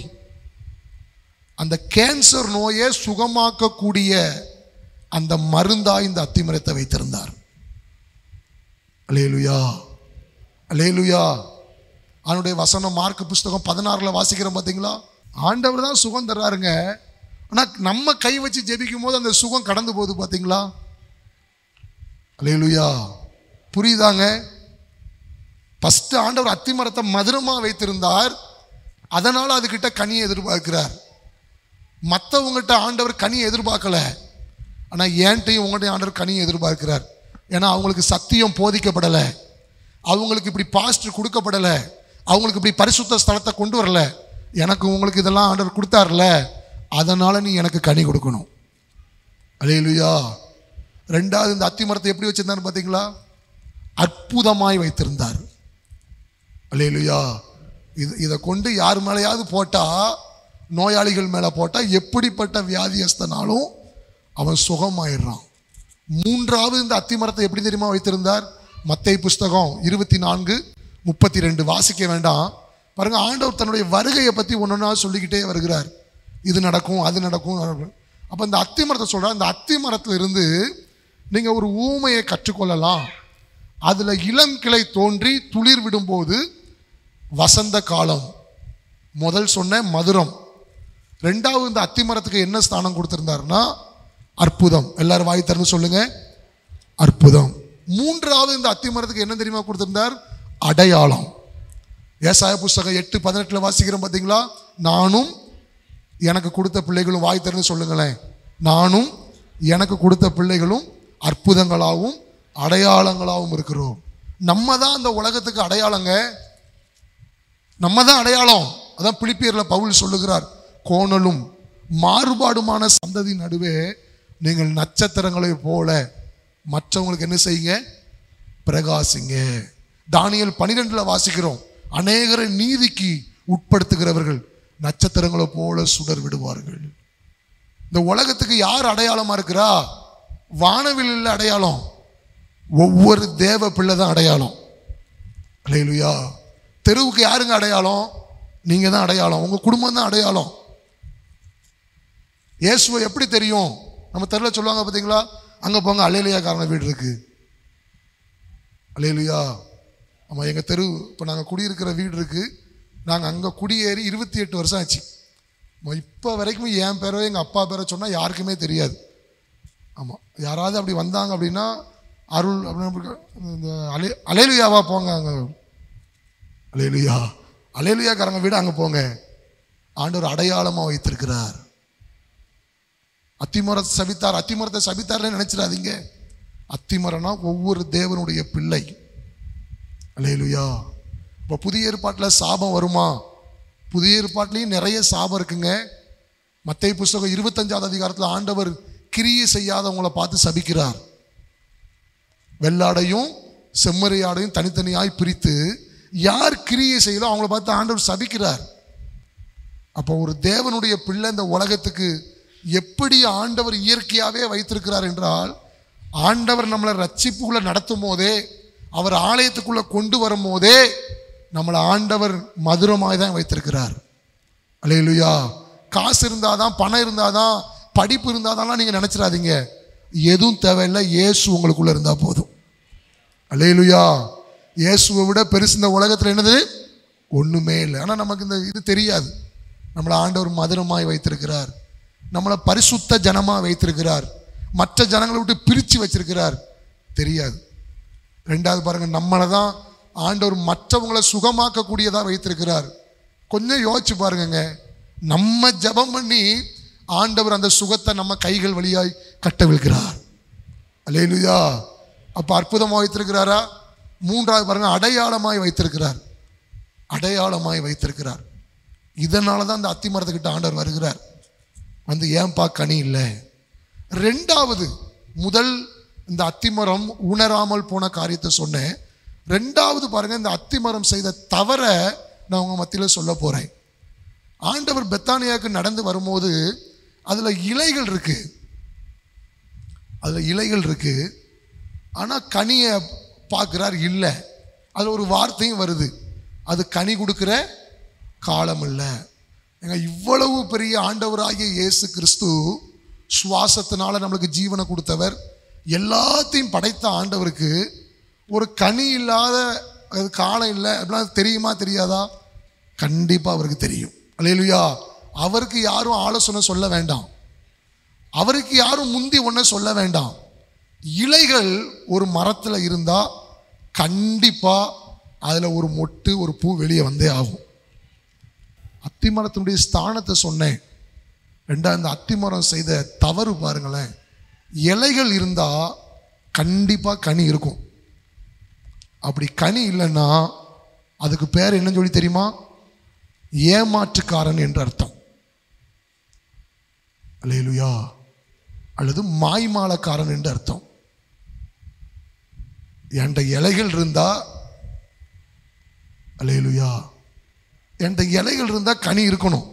அந்த கேன்சர் நோயை சுகமாக்கக்கூடிய அந்த மருந்தா இந்த அத்திமரத்தை வைத்திருந்தார் அலேலுயா அலேலுயா அவனுடைய வசனம் மார்க் புஸ்தகம் பதினாறுல வாசிக்கிறோம் பார்த்தீங்களா ஆண்டவர் தான் சுகம் தர்றாருங்க ஆனால் நம்ம கை வச்சு ஜெபிக்கும் போது அந்த சுகம் கடந்து போகுது பார்த்தீங்களா அலேலுயா புரியுதாங்க ஃபஸ்ட்டு ஆண்டவர் அத்திமரத்தை மதுரமாக வைத்திருந்தார் அதனால் அதுக்கிட்ட கனியை எதிர்பார்க்கிறார் மற்றவங்ககிட்ட ஆண்டவர் கனியை எதிர்பார்க்கல ஆனால் ஏன்ட்டையும் உங்கள்கிட்ட ஆண்டவர் கனியை எதிர்பார்க்கிறார் ஏன்னா அவங்களுக்கு சத்தியம் போதிக்கப்படலை அவங்களுக்கு இப்படி பாஸ்டர் கொடுக்கப்படலை அவங்களுக்கு இப்படி பரிசுத்த ஸ்தலத்தை கொண்டு வரல எனக்கு உங்களுக்கு இதெல்லாம் ஆண்டவர் கொடுத்தார்ல அதனால் நீ எனக்கு கனி கொடுக்கணும் அலையலுயா ரெண்டாவது இந்த அத்திமரத்தை எப்படி வச்சிருந்தாரு பார்த்தீங்களா அற்புதமாய் வைத்திருந்தார் அலையலுயா இது இதை கொண்டு யார் மேலேயாவது போட்டால் நோயாளிகள் மேலே போட்டால் எப்படிப்பட்ட வியாதியஸ்தனாலும் அவன் சுகமாயிடுறான் மூன்றாவது இந்த அத்திமரத்தை எப்படி தெரியுமா வைத்திருந்தார் மத்தை புஸ்தகம் இருபத்தி நான்கு முப்பத்தி ரெண்டு வாசிக்க வேண்டாம் பாருங்க ஆண்டவர் தன்னுடைய வருகையை பற்றி ஒன்றா சொல்லிக்கிட்டே வருகிறார் இது நடக்கும் அது நடக்கும் அப்போ இந்த அத்திமரத்தை சொல்கிறார் இந்த அத்திமரத்துல இருந்து நீங்கள் ஒரு ஊமையை கற்றுக்கொள்ளலாம் அதில் இளம் கிளை தோன்றி துளிர் விடும்போது வசந்த காலம் முதல் சொன்ன மதுரம் ரெண்டாவது இந்த அத்திமரத்துக்கு என்ன ஸ்தானம் கொடுத்திருந்தாருன்னா அற்புதம் எல்லாரும் வாய் திறந்து சொல்லுங்க அற்புதம் மூன்றாவது இந்த அத்திமரத்துக்கு என்ன தெரியுமா கொடுத்திருந்தார் அடையாளம் ஏசாய புஸ்தகம் எட்டு பதினெட்டுல வாசிக்கிறோம் பார்த்தீங்களா நானும் எனக்கு கொடுத்த பிள்ளைகளும் வாய் திறந்து சொல்லுங்களேன் நானும் எனக்கு கொடுத்த பிள்ளைகளும் அற்புதங்களாகவும் அடையாளங்களாகவும் இருக்கிறோம் நம்ம தான் அந்த உலகத்துக்கு அடையாளங்க நம்ம தான் அடையாளம் அதான் பிலிப்பியரில் பவுல் சொல்லுகிறார் கோணலும் மாறுபாடுமான சந்ததி நடுவே நீங்கள் நட்சத்திரங்களைப் போல மற்றவங்களுக்கு என்ன செய்யுங்க பிரகாசிங்க தானியல் பனிரெண்டுல வாசிக்கிறோம் அநேகரை நீதிக்கு உட்படுத்துகிறவர்கள் நட்சத்திரங்களை போல சுடர் விடுவார்கள் இந்த உலகத்துக்கு யார் அடையாளமா இருக்கிறா வானவில் அடையாளம் ஒவ்வொரு தேவ பிள்ளை தான் அடையாளம் அல்லேலூயா தெருவுக்கு யாருங்க அடையாளம் நீங்க தான் அடையாளம் உங்க குடும்பம் தான் அடையாளம் இயேசுவை எப்படி தெரியும் நம்ம தெருவில் சொல்லுவாங்க பார்த்தீங்களா அங்கே போங்க அலையிலையா காரண வீடு இருக்கு அலையிலையா ஆமாம் எங்கள் தெரு இப்போ நாங்கள் குடியிருக்கிற வீடு இருக்கு நாங்கள் அங்கே குடியேறி இருபத்தி எட்டு வருஷம் ஆச்சு இப்போ வரைக்கும் என் பேரோ எங்கள் அப்பா பேரோ சொன்னால் யாருக்குமே தெரியாது ஆமாம் யாராவது அப்படி வந்தாங்க அப்படின்னா அருள் அப்படின்னு இந்த அலே அலேலுயாவா போங்க அங்கே அலேலுயா அலேலுயாக்காரங்க வீடு அங்கே போங்க ஆண்டவர் அடையாளமாக வைத்திருக்கிறார் அத்திமரத்தை சபித்தார் அத்திமரத்தை சபித்தார்னு நினைச்சிடாதீங்க அத்திமரம்னா ஒவ்வொரு தேவனுடைய பிள்ளை அலேலுயா இப்போ புதிய ஏற்பாட்டில் சாபம் வருமா புதிய ஏற்பாட்டிலையும் நிறைய சாபம் இருக்குங்க மத்திய புஸ்தகம் இருபத்தஞ்சாவது அதிகாரத்தில் ஆண்டவர் கிரியை செய்யாதவங்கள பார்த்து சபிக்கிறார் வெள்ளாடையும் செம்மறியாடையும் தனித்தனியாய் பிரித்து யார் கிரியை செய்யலோ அவங்கள பார்த்து ஆண்டவர் சபிக்கிறார் அப்போ ஒரு தேவனுடைய பிள்ளை இந்த உலகத்துக்கு எப்படி ஆண்டவர் இயற்கையாகவே வைத்திருக்கிறார் என்றால் ஆண்டவர் நம்மளை ரட்சிப்புக்குள்ள நடத்தும் போதே அவர் ஆலயத்துக்குள்ள கொண்டு வரும் போதே நம்மளை ஆண்டவர் மதுரமாய் தான் வைத்திருக்கிறார் அல்லேலூயா காசு இருந்தாதான் பணம் இருந்தாதான் படிப்பு இருந்தாதான் நீங்கள் நினச்சிடாதீங்க எதுவும் தேவையில்லை இயேசு உங்களுக்குள்ள இருந்தால் போதும் அல்லேலூயா இயேசுவை விட பெருசு இந்த உலகத்தில் என்னது ஒன்றுமே இல்லை ஆனால் நமக்கு இந்த இது தெரியாது நம்மளை ஆண்டவர் மதுரமாய் வைத்திருக்கிறார் நம்மளை பரிசுத்த ஜனமாக வைத்திருக்கிறார் மற்ற ஜனங்களை விட்டு பிரித்து வச்சிருக்கிறார் தெரியாது ரெண்டாவது பாருங்க நம்மளை தான் ஆண்டவர் மற்றவங்களை சுகமாக்கக்கூடியதாக வைத்திருக்கிறார் கொஞ்சம் யோசிச்சு பாருங்கங்க நம்ம ஜெபம் பண்ணி ஆண்டவர் அந்த சுகத்தை நம்ம கைகள் வழியாய் கட்டவிழ்கிறார் அல்லேலுயா அப்போ அற்புதமாக வைத்திருக்கிறாரா மூன்றாவது பாருங்க அடையாளமாய் வைத்திருக்கிறார் அடையாளமாய் வைத்திருக்கிறார் இதனால தான் அந்த அத்தி மரத்துக்கிட்ட ஆண்டவர் வருகிறார் வந்து ஏன்பா கனி இல்லை ரெண்டாவது முதல் இந்த அத்திமரம் உணராமல் போன காரியத்தை சொன்னேன் ரெண்டாவது பாருங்க இந்த அத்திமரம் செய்த தவற நான் உங்க மத்தியில் சொல்ல போறேன் ஆண்டவர் பெத்தானியாவுக்கு நடந்து வரும்போது அதுல இலைகள் இருக்கு அதுல இலைகள் இருக்கு ஆனா கனியை பார்க்குறார் இல்லை அதுல ஒரு வார்த்தையும் வருது அது கனி கொடுக்கிற காலம் இல்லை ஏங்க இவ்வளவு பெரிய ஆண்டவராகிய இயேசு கிறிஸ்து சுவாசத்தினால நம்மளுக்கு ஜீவனை கொடுத்தவர் எல்லாத்தையும் படைத்த ஆண்டவருக்கு ஒரு கனி இல்லாத அது காலம் இல்லை அப்படிலாம் தெரியுமா தெரியாதா கண்டிப்பாக அவருக்கு தெரியும் அல்லேலுயா அவருக்கு யாரும் ஆலோசனை சொல்ல வேண்டாம் அவருக்கு யாரும் முந்தி ஒன்றை சொல்ல வேண்டாம் இலைகள் ஒரு மரத்தில் இருந்தால் கண்டிப்பாக அதில் ஒரு மொட்டு ஒரு பூ வெளியே வந்தே ஆகும் அத்திமரத்தினுடைய ஸ்தானத்தை சொன்னேன் ரெண்டாவது இந்த அத்திமரம் செய்த தவறு பாருங்களேன் இலைகள் இருந்தால் கண்டிப்பாக கனி இருக்கும் அப்படி கனி இல்லைன்னா அதுக்கு பேர் என்னன்னு சொல்லி தெரியுமா ஏமாற்றுக்காரன் என்று அர்த்தம் அல்லேலுயா அல்லது மாய்மாலக்காரன் என்று அர்த்தம் என்கிட்ட இலைகள் இருந்தா அல்லேலுயா என்கிட்ட இலைகள் இருந்தால் கனி இருக்கணும்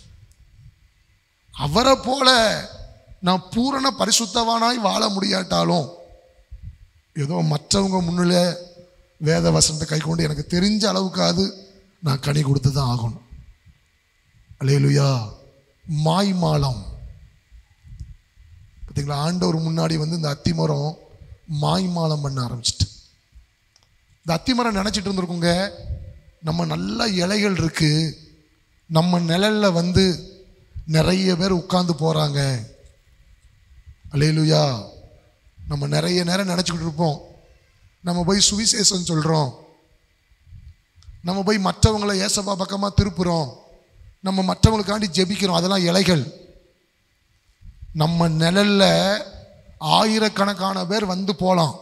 அவரை போல நான் பூரண பரிசுத்தவானாய் வாழ முடியாட்டாலும் ஏதோ மற்றவங்க முன்னில வேத வசனத்தை கை கொண்டு எனக்கு தெரிஞ்ச அளவுக்காவது நான் கனி கொடுத்து தான் ஆகணும் அல்லேலுயா மாய்மாலம் பார்த்தீங்களா ஆண்டவர் முன்னாடி வந்து இந்த அத்திமரம் மாய்மாலம் பண்ண ஆரம்பிச்சிட்டு இந்த அத்திமரம் நினச்சிட்டு இருந்திருக்குங்க நம்ம நல்ல இலைகள் இருக்கு நம்ம நிழல்ல வந்து நிறைய பேர் உட்கார்ந்து போகிறாங்க அலேலுயா நம்ம நிறைய நேரம் நினச்சிக்கிட்டு இருப்போம் நம்ம போய் சுவிசேஷம் சொல்கிறோம் நம்ம போய் மற்றவங்களை ஏசப்பா பக்கமாக திருப்புறோம் நம்ம மற்றவங்களுக்காண்டி ஜெபிக்கிறோம் அதெல்லாம் இலைகள் நம்ம நிழல்ல ஆயிரக்கணக்கான பேர் வந்து போகலாம்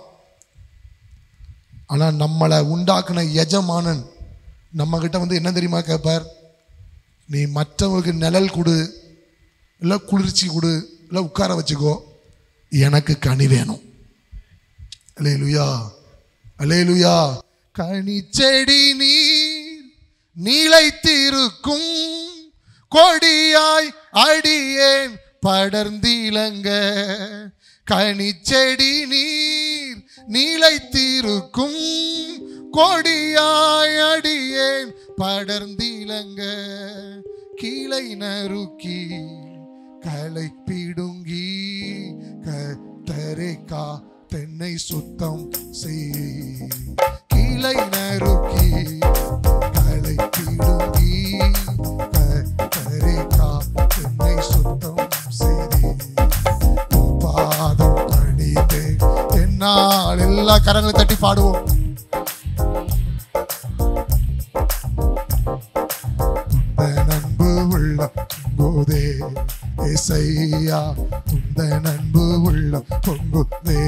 ஆனால் நம்மளை உண்டாக்குன எஜமானன் நம்மக்கிட்ட வந்து என்ன தெரியுமா கேட்பார் நீ மற்றவங்களுக்கு நிழல் கொடு இல்லை குளிர்ச்சி கொடு இல்லை உட்கார வச்சுக்கோ எனக்கு கனி வேணும் அலேலுயா அலேலுயா கனி செடி நீர் நிலைத்திருக்கும் கொடியாய் அடியேன் படர்ந்திலங்க கனிச்செடி நீர் நிலைத்திருக்கும் கொடியாய் அடியேன் படர்ந்திலங்க கீழை நறுக்கி களை பிடுங்கி கத்தரேக்கா தென்னை சுத்தம் செய் கீழை நறுக்கி களை பிடுங்கி கத்தரேக்கா தென்னை சுத்தம் செய்தி பாதம் கரங்களை தட்டி பாடுவோம் உந்த நண்பு உள்ள பொங்குதே இசையா உந்த நண்பு உள்ள பொங்குதே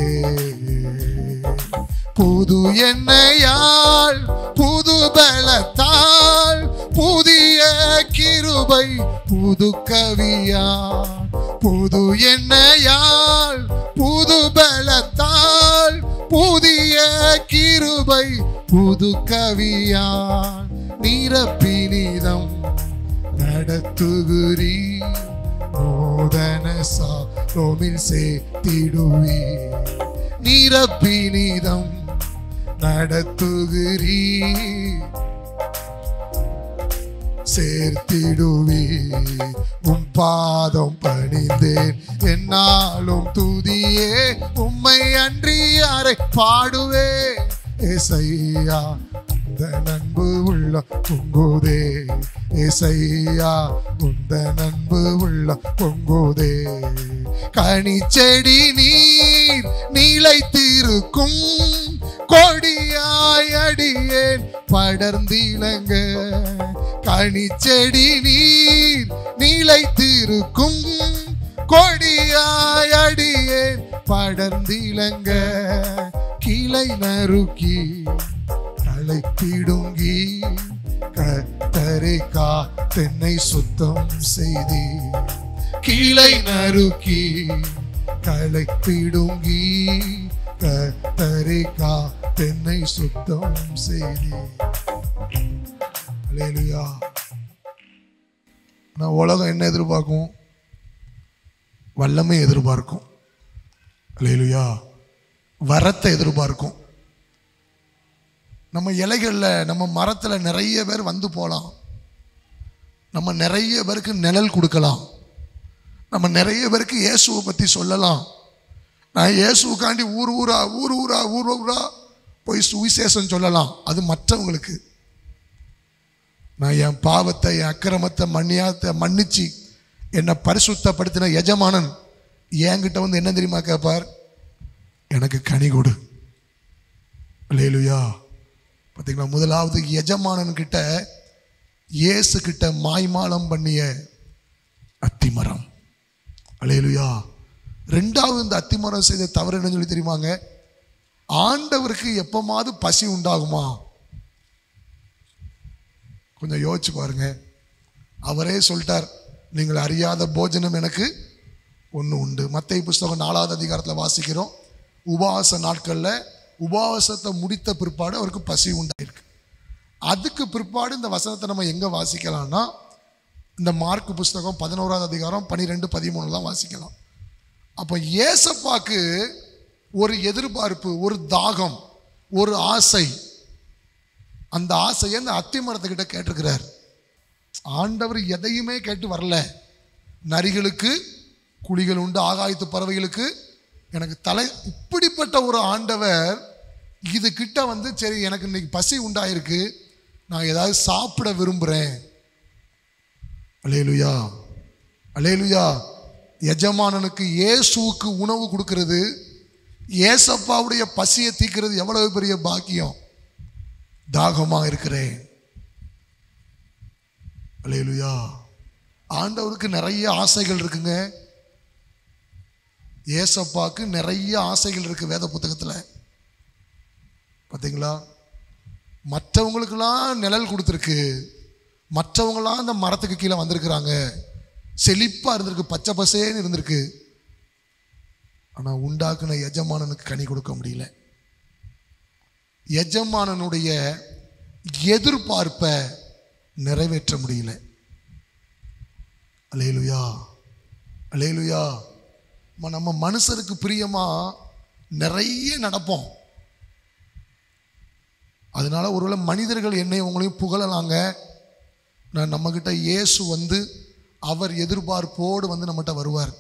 புது எண்ணெயால் புது பலத்தால் புதிய கிருபை புது கவியா புது எண்ணெயால் புது பலத்தால் புதிய கிருபை புது கவியால் நிரப்பினிதம் நடத்துகுறீ நூதன சாரோமில் சேர்த்திடுவே நிரப்பினிதம் நடத்துகிறீ சேர்த்திடுவே உம் பாதம் பணிந்தேன் என்னாலும் துதியே உம்மை அன்றி யாரை பாடுவே ஏசையா உந்த நண்பு உள்ள பொங்குதே ஏசையா உந்த நண்பு உள்ள பொங்குதே கனிச்செடி நீர் நிலைத்திருக்கும் கொடியாய் அடியேன் படர்ந்திலங்க கனிச்செடி நீர் நிலைத்திருக்கும் கொடியாய் அடியேன் படர்ந்திலங்க கிளை நறுக்கி களை பிடுங்கி கத்தரை தென்னை சுத்தம் செய்தி கிளை நறுக்கி களை பிடுங்கி கத்தரை தென்னை சுத்தம் செய்தி அலேலுயா நான் உலகம் என்ன எதிர்பார்க்கும் வல்லமை எதிர்பார்க்கும் அலேலுயா வரத்தை எதிர்பார்க்கும் நம்ம இலைகளில் நம்ம மரத்தில் நிறைய பேர் வந்து போகலாம் நம்ம நிறைய பேருக்கு நிழல் கொடுக்கலாம் நம்ம நிறைய பேருக்கு இயேசுவை பற்றி சொல்லலாம் நான் இயேசுவுக்காண்டி ஊர் ஊரா ஊர் ஊரா ஊர் ஊரா போய் சுவிசேஷம் சொல்லலாம் அது மற்றவங்களுக்கு நான் என் பாவத்தை என் அக்கிரமத்தை மன்னியாத்த மன்னிச்சு என்னை பரிசுத்தப்படுத்தின எஜமானன் என்கிட்ட வந்து என்ன தெரியுமா கேட்பார் எனக்கு கனி கொடு லேலுயா பார்த்தீங்களா முதலாவது எஜமானன் கிட்ட இயேசு கிட்ட மாய்மாலம் பண்ணிய அத்திமரம் அலேலுயா ரெண்டாவது இந்த அத்திமரம் செய்த தவறு என்ன சொல்லி தெரியுமாங்க ஆண்டவருக்கு எப்பமாவது பசி உண்டாகுமா கொஞ்சம் யோசிச்சு பாருங்க அவரே சொல்லிட்டார் நீங்கள் அறியாத போஜனம் எனக்கு ஒன்று உண்டு மத்திய புஸ்தகம் நாலாவது அதிகாரத்தில் வாசிக்கிறோம் உபவாச நாட்களில் உபவாசத்தை முடித்த பிற்பாடு அவருக்கு பசி உண்டாயிருக்கு அதுக்கு பிற்பாடு இந்த வசனத்தை நம்ம எங்கே வாசிக்கலாம்னா இந்த மார்க் புஸ்தகம் பதினோராவது அதிகாரம் பன்னிரெண்டு பதிமூணுலாம் வாசிக்கலாம் அப்போ ஏசப்பாக்கு ஒரு எதிர்பார்ப்பு ஒரு தாகம் ஒரு ஆசை அந்த ஆசையை அந்த அத்தி மரத்துக்கிட்ட கேட்டிருக்கிறார் ஆண்டவர் எதையுமே கேட்டு வரல நரிகளுக்கு குழிகள் உண்டு ஆகாயத்து பறவைகளுக்கு எனக்கு தலை இப்படிப்பட்ட ஒரு ஆண்டவர் இது கிட்ட வந்து சரி எனக்கு இன்னைக்கு பசி உண்டாயிருக்கு நான் ஏதாவது சாப்பிட விரும்புகிறேன் அலேலுயா அலேலுயா எஜமானனுக்கு இயேசுவுக்கு உணவு கொடுக்கிறது ஏசப்பாவுடைய பசியை தீக்கிறது எவ்வளவு பெரிய பாக்கியம் தாகமாக இருக்கிறேன் அலேலுயா ஆண்டவருக்கு நிறைய ஆசைகள் இருக்குங்க ஏசப்பாக்கு நிறைய ஆசைகள் இருக்கு வேத புத்தகத்தில் பார்த்தீங்களா மற்றவங்களுக்கெல்லாம் நிழல் கொடுத்துருக்கு மற்றவங்களாம் அந்த மரத்துக்கு கீழே வந்திருக்கிறாங்க செழிப்பாக இருந்திருக்கு பச்சை பசேன்னு இருந்திருக்கு ஆனால் உண்டாக்குன எஜமானனுக்கு கனி கொடுக்க முடியல எஜமானனுடைய எதிர்பார்ப்பை நிறைவேற்ற முடியல அலேலுயா அலேலுயா ம- நம்ம மனுஷருக்கு பிரியமா நிறைய நடப்போம் அதனால ஒருவேளை மனிதர்கள் என்னை உங்களையும் புகழலாங்க நான் நம்மக்கிட்ட இயேசு வந்து அவர் எதிர்பார்ப்போடு வந்து நம்மகிட்ட வருவார்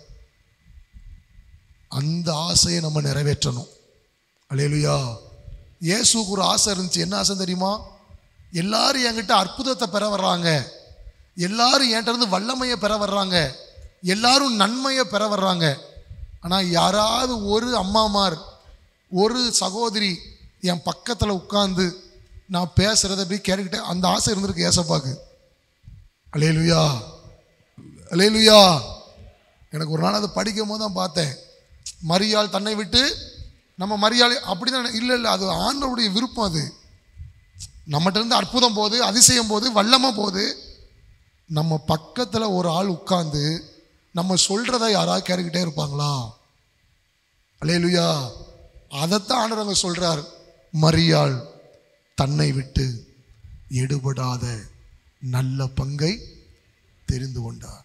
அந்த ஆசையை நம்ம நிறைவேற்றணும் அலேலுயா இயேசுக்கு ஒரு ஆசை இருந்துச்சு என்ன ஆசை தெரியுமா எல்லாரும் என்கிட்ட அற்புதத்தை பெற வர்றாங்க எல்லாரும் என்கிட்ட இருந்து வல்லமையை பெற வர்றாங்க எல்லாரும் நன்மையை பெற வர்றாங்க ஆனால் யாராவது ஒரு அம்மாமார் ஒரு சகோதரி என் பக்கத்தில் உட்காந்து நான் பேசுகிறத அப்படி கேட்டுக்கிட்டே அந்த ஆசை இருந்திருக்கு ஏசப்பாக்கு அலேலுயா அலேலுயா எனக்கு ஒரு நாள் அதை படிக்கும் போது தான் பார்த்தேன் மரியாள் தன்னை விட்டு நம்ம மரியாள் அப்படி தான் இல்லை இல்லை அது ஆண்டவருடைய விருப்பம் அது நம்மகிட்ட இருந்து அற்புதம் போகுது அதிசயம் போகுது வல்லமாக போகுது நம்ம பக்கத்தில் ஒரு ஆள் உட்கார்ந்து நம்ம சொல்கிறத யாராவது கேட்டுக்கிட்டே இருப்பாங்களா அலேலுயா அதைத்தான் ஆண்டவர் அங்கே சொல்கிறார் மரியாள் தன்னை விட்டு எடுபடாத நல்ல பங்கை தெரிந்து கொண்டார்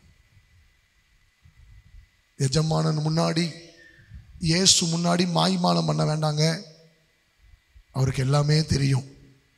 எஜமானன் முன்னாடி இயேசு முன்னாடி மாய்மாலம் பண்ண வேண்டாங்க அவருக்கு எல்லாமே தெரியும்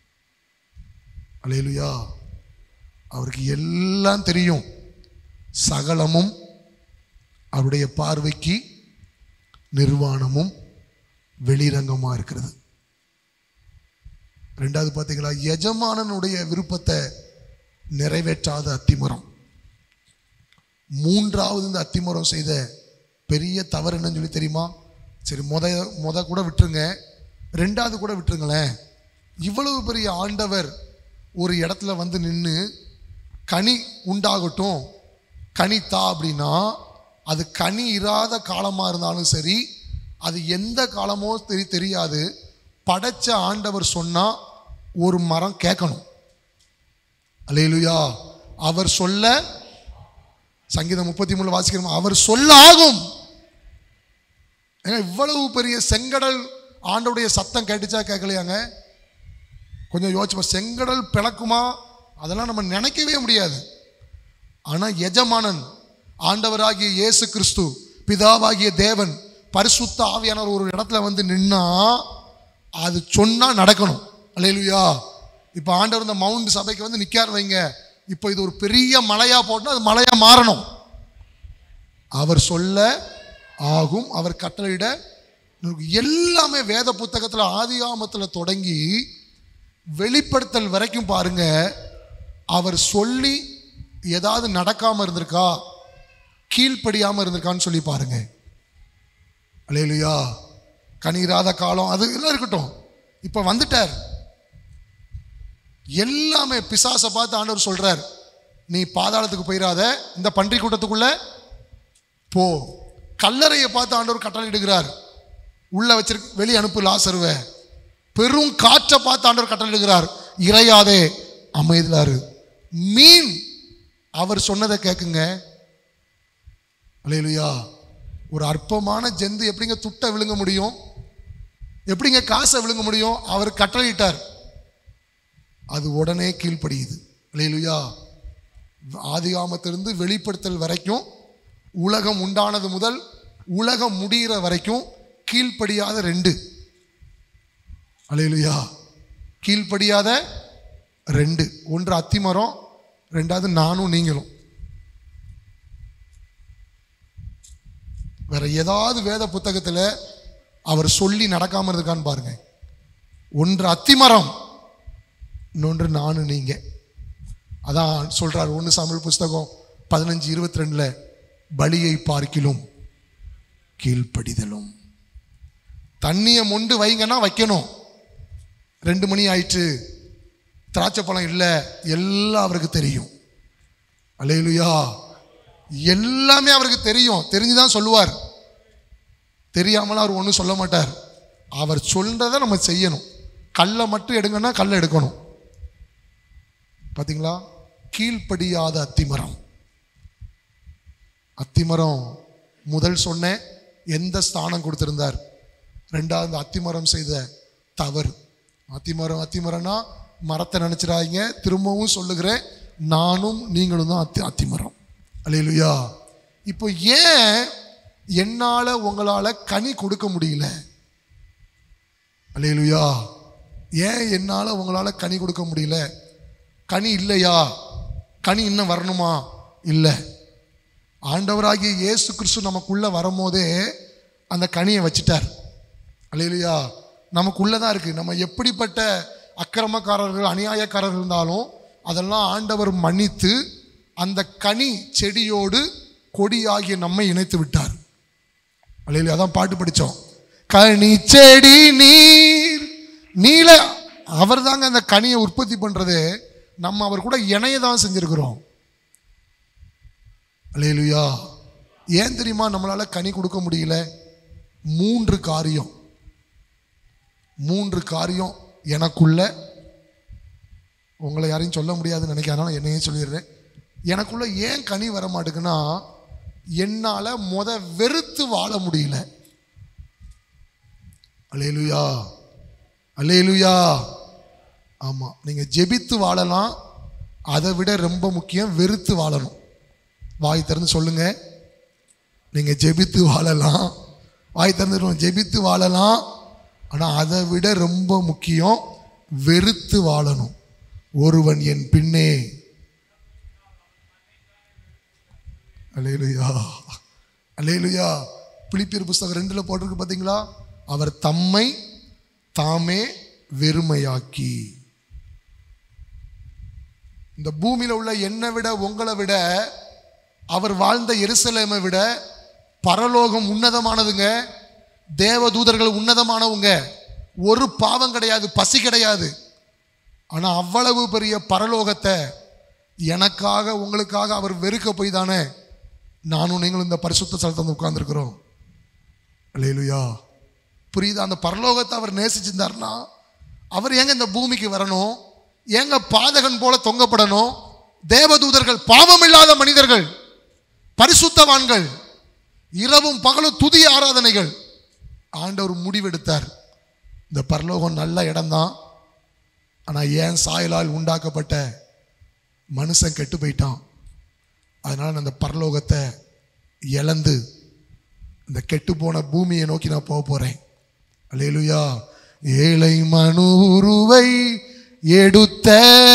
அலேலுயா அவருக்கு எல்லாம் தெரியும் சகலமும் அவருடைய பார்வைக்கு நிர்வாணமும் வெளிரங்கமாக இருக்கிறது ரெண்டாவது பார்த்தீங்களா எஜமானனுடைய விருப்பத்தை நிறைவேற்றாத அத்திமரம் மூன்றாவது இந்த அத்திமரம் செய்த பெரிய தவறு என்னன்னு சொல்லி தெரியுமா சரி முத முத கூட விட்டுருங்க ரெண்டாவது கூட விட்டுருங்களேன் இவ்வளவு பெரிய ஆண்டவர் ஒரு இடத்துல வந்து நின்று கனி உண்டாகட்டும் கனி தா அப்படின்னா அது கனி இராத காலமாக இருந்தாலும் சரி அது எந்த காலமோ தெரி தெரியாது படைச்ச ஆண்டவர் சொன்னால் ஒரு மரம் கேட்கணும் அல்லேலூயா அவர் சொல்ல சங்கீதம் முப்பத்தி மூணு வாசிக்கிறோம் அவர் சொல்ல ஆகும் ஏங்க இவ்வளவு பெரிய செங்கடல் ஆண்டவுடைய சத்தம் கேட்டுச்சா கேட்கலையாங்க கொஞ்சம் யோசிச்சு பாரு. செங்கடல் பிளக்குமா அதெல்லாம் நம்ம நினைக்கவே முடியாது ஆனால் எஜமானன் ஆண்டவராகிய இயேசு கிறிஸ்து பிதாவாகிய தேவன் பரிசுத்த ஆவியானவர் ஒரு இடத்துல வந்து நின்னா அது சொன்னா நடக்கணும் அல்லேலூயா இப்போ ஆண்டவர் இந்த மவுண்ட் சபைக்கு வந்து நிற்கார் வைங்க இப்போ இது ஒரு பெரிய மலையா போட்டா அது மலையா மாறணும் அவர் சொல்ல ஆகும் அவர் கட்டளையிட எல்லாமே வேத புத்தகத்தில் ஆதிகாமத்தில் தொடங்கி வெளிப்படுத்தல் வரைக்கும் பாருங்க அவர் சொல்லி ஏதாவது நடக்காம இருந்திருக்கா கீழ்ப்படியாம இருந்திருக்கான்னு சொல்லி பாருங்க அலையலுயா கண்ணீராத காலம் அது எல்லாம் இருக்கட்டும் இப்போ வந்துட்டார் எல்லாமே பிசாசை பார்த்து ஆண்டவர் சொல்றார் நீ பாதாளத்துக்கு போயிடாத இந்த பன்றி கூட்டத்துக்குள்ள போ கல்லறையை பார்த்து ஆண்டவர் கட்டளையிடுகிறார் உள்ள வச்சிருக்க வெளியே அனுப்பு லாசருவ பெரும் காற்றை பார்த்து ஆண்டவர் கட்டளையிடுகிறார் இறையாதே அமைதலாரு மீன் அவர் சொன்னதை கேட்குங்க அலையலுயா ஒரு அற்பமான ஜந்து எப்படிங்க துட்டை விழுங்க முடியும் எப்படிங்க காசை விழுங்க முடியும் அவர் கட்டளையிட்டார் அது உடனே கீழ்ப்படியுது அலையலுயா ஆதிகாமத்திலிருந்து வெளிப்படுத்தல் வரைக்கும் உலகம் உண்டானது முதல் உலகம் முடிகிற வரைக்கும் கீழ்ப்படியாத ரெண்டு அலையலுயா கீழ்ப்படியாத ரெண்டு ஒன்று அத்திமரம் ரெண்டாவது நானும் நீங்களும் வேற ஏதாவது வேத புத்தகத்தில் அவர் சொல்லி நடக்காம இருக்கான்னு பாருங்க ஒன்று அத்திமரம் இன்னொன்று நானும் நீங்க அதான் சொல்றார் ஒன்று சாமியல் புஸ்தகம் பதினஞ்சு இருபத்தி ரெண்டுல பலியை பார்க்கிலும் கீழ்ப்படிதலும் தண்ணியை மொண்டு வைங்கன்னா வைக்கணும் ரெண்டு மணி ஆயிற்று திராட்சை பழம் இல்லை எல்லாம் அவருக்கு தெரியும் அலையலுயா எல்லாமே அவருக்கு தெரியும் தெரிஞ்சுதான் சொல்லுவார் தெரியாமலாம் அவர் ஒன்றும் சொல்ல மாட்டார் அவர் சொல்றதை நம்ம செய்யணும் கல்லை மட்டும் எடுங்கன்னா கல்லை எடுக்கணும் பாத்தீங்களா கீழ்ப்படியாத அத்திமரம் அத்திமரம் முதல் சொன்ன எந்த ஸ்தானம் கொடுத்திருந்தார் ரெண்டாவது அத்திமரம் செய்த தவறு அத்திமரம் அத்திமரம்னா மரத்தை நினைச்சிடாதீங்க திரும்பவும் சொல்லுகிறேன் நானும் நீங்களும் தான் அத்தி அத்திமரம் அல்லேலூயா இப்போ ஏன் என்னால் உங்களால் கனி கொடுக்க முடியல அல்லேலூயா ஏன் என்னால் உங்களால் கனி கொடுக்க முடியல கனி இல்லையா கனி இன்னும் வரணுமா இல்லை ஆண்டவராகிய இயேசு கிறிஸ்து நமக்குள்ள வரும்போதே அந்த கனியை வச்சிட்டார் அல்லையா நமக்குள்ள தான் இருக்கு நம்ம எப்படிப்பட்ட அக்கிரமக்காரர்கள் அநியாயக்காரர்கள் இருந்தாலும் அதெல்லாம் ஆண்டவர் மன்னித்து அந்த கனி செடியோடு கொடியாகிய நம்மை இணைத்து விட்டார் அல்லையா அதான் பாட்டு படித்தோம் கனி செடி நீர் நீல அவர் தாங்க அந்த கனியை உற்பத்தி பண்றது நம்ம அவர் கூட இணைய தான் செஞ்சிருக்கிறோம் அல்லேலுயா ஏன் தெரியுமா நம்மளால கனி கொடுக்க முடியல மூன்று காரியம் மூன்று காரியம் எனக்குள்ள உங்களை யாரையும் சொல்ல முடியாதுன்னு நினைக்கிறதுனால என்னையே சொல்லிடுறேன் எனக்குள்ள ஏன் கனி வர மாட்டேங்குன்னா என்னால் முத வெறுத்து வாழ முடியல அலேலுயா அலேலுயா ஆமாம் நீங்கள் ஜெபித்து வாழலாம் அதை விட ரொம்ப முக்கியம் வெறுத்து வாழணும் வாய் திறந்து சொல்லுங்க நீங்கள் ஜெபித்து வாழலாம் வாய் திறந்து ஜெபித்து வாழலாம் ஆனால் அதை விட ரொம்ப முக்கியம் வெறுத்து வாழணும் ஒருவன் என் பின்னே அலேலுயா அலேலுயா பிலிப்பியர் புஸ்தகம் ரெண்டுல போட்டிருக்கு பார்த்தீங்களா அவர் தம்மை தாமே வெறுமையாக்கி இந்த பூமியில உள்ள என்னை விட உங்களை விட அவர் வாழ்ந்த எருசலேமை விட பரலோகம் உன்னதமானதுங்க தேவதூதர்கள் உன்னதமானவங்க ஒரு பாவம் கிடையாது பசி கிடையாது ஆனா அவ்வளவு பெரிய பரலோகத்தை எனக்காக உங்களுக்காக அவர் வெறுக்க போய் தானே நானும் நீங்களும் இந்த பரிசுத்த ஸ்தலத்தை வந்து உட்கார்ந்துருக்கிறோம் அல்லேலுயா புரியுதா அந்த பரலோகத்தை அவர் நேசிச்சிருந்தாருன்னா அவர் ஏங்க இந்த பூமிக்கு வரணும் ஏங்க பாதகன் போல தொங்கப்படணும் தேவதூதர்கள் பாவம் இல்லாத மனிதர்கள் பரிசுத்தவான்கள் இரவும் பகலும் துதி ஆராதனைகள் ஆண்டவர் முடிவெடுத்தார் இந்த பரலோகம் நல்ல இடம்தான் ஆனால் ஏன் சாயலால் உண்டாக்கப்பட்ட மனுஷன் கெட்டு போயிட்டான் அதனால நான் அந்த பரலோகத்தை இழந்து இந்த கெட்டு போன பூமியை நோக்கி நான் போக போறேன் அல்லேலுயா ஏழை மனு உருவை எடுத்த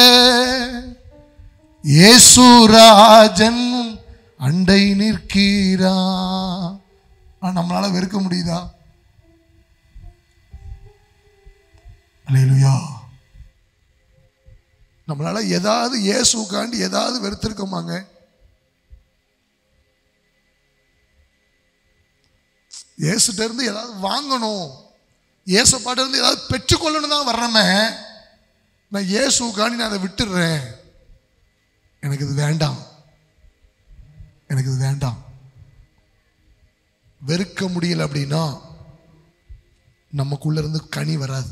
இயேசுராஜன் அண்டை நிற்கிறா ஆனா, நம்மளால வெறுக்க முடியுதா அல்லேலுயா நம்மளால ஏதாவது இயேசுக்காண்டி ஏதாவது வெறுத்திருக்கோமாங்க இயேசுட்ட இருந்து ஏதாவது வாங்கணும் இயேசுப்பாட்ட இருந்து ஏதாவது பெற்றுக்கொள்ளணும் தான் வர்றமே நான் இயேசுக்காண்டி நான் அதை விட்டுடுறேன் எனக்கு இது வேண்டாம் எனக்கு இது வேண்டாம் வெறுக்க முடியல அப்படின்னா நமக்குள்ள இருந்து கனி வராது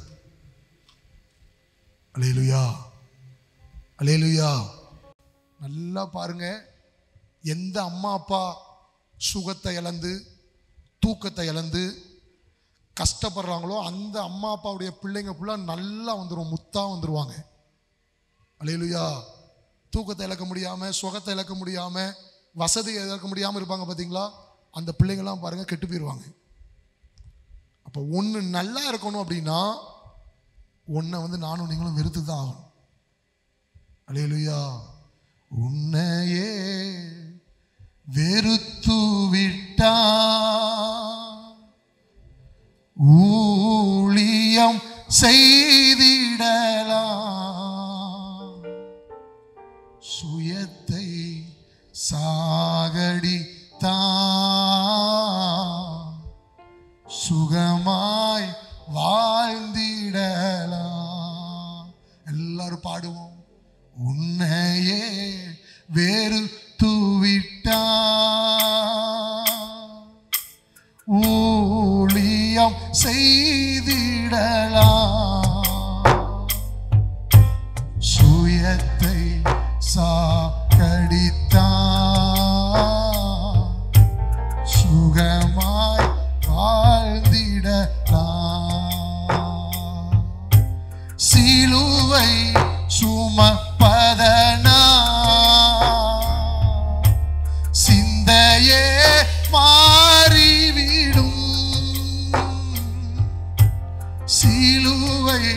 அலேலுயா அலேலுயா நல்லா பாருங்க எந்த அம்மா அப்பா சுகத்தை இழந்து தூக்கத்தை இழந்து கஷ்டப்படுறாங்களோ அந்த அம்மா அப்பாவுடைய பிள்ளைங்க ஃபுல்லாக நல்லா வந்துடும் முத்தா வந்துருவாங்க அலையிலுயா தூக்கத்தை இழக்க முடியாமல் சுகத்தை இழக்க முடியாமல் வசதி இழக்க முடியாமல் இருப்பாங்க பார்த்தீங்களா அந்த பிள்ளைங்கள்லாம் பாருங்கள் கெட்டு போயிடுவாங்க அப்போ ஒன்று நல்லா இருக்கணும் அப்படின்னா ஒன்றை வந்து நானும் நீங்களும் வெறுத்து தான் ஆகணும் அலையிலுயா உன்னையே வெறுத்து விட்டா ஊழியம் செய்திடலாம் சுயத்தை சாகடித்தா சுகமாய் வாழ்ந்திடலாம் எல்லாரும் பாடுவோம் உன்னையே வேறு தூவிட்டா ஊழியம் செய்திடலாம் சுயத்தை சாக்கடித்தா சுகமாய் வாழ்ந்திடலாம் சிலுவை சுமப்பதனா சிந்தையே மாறிவிடும் சிலுவை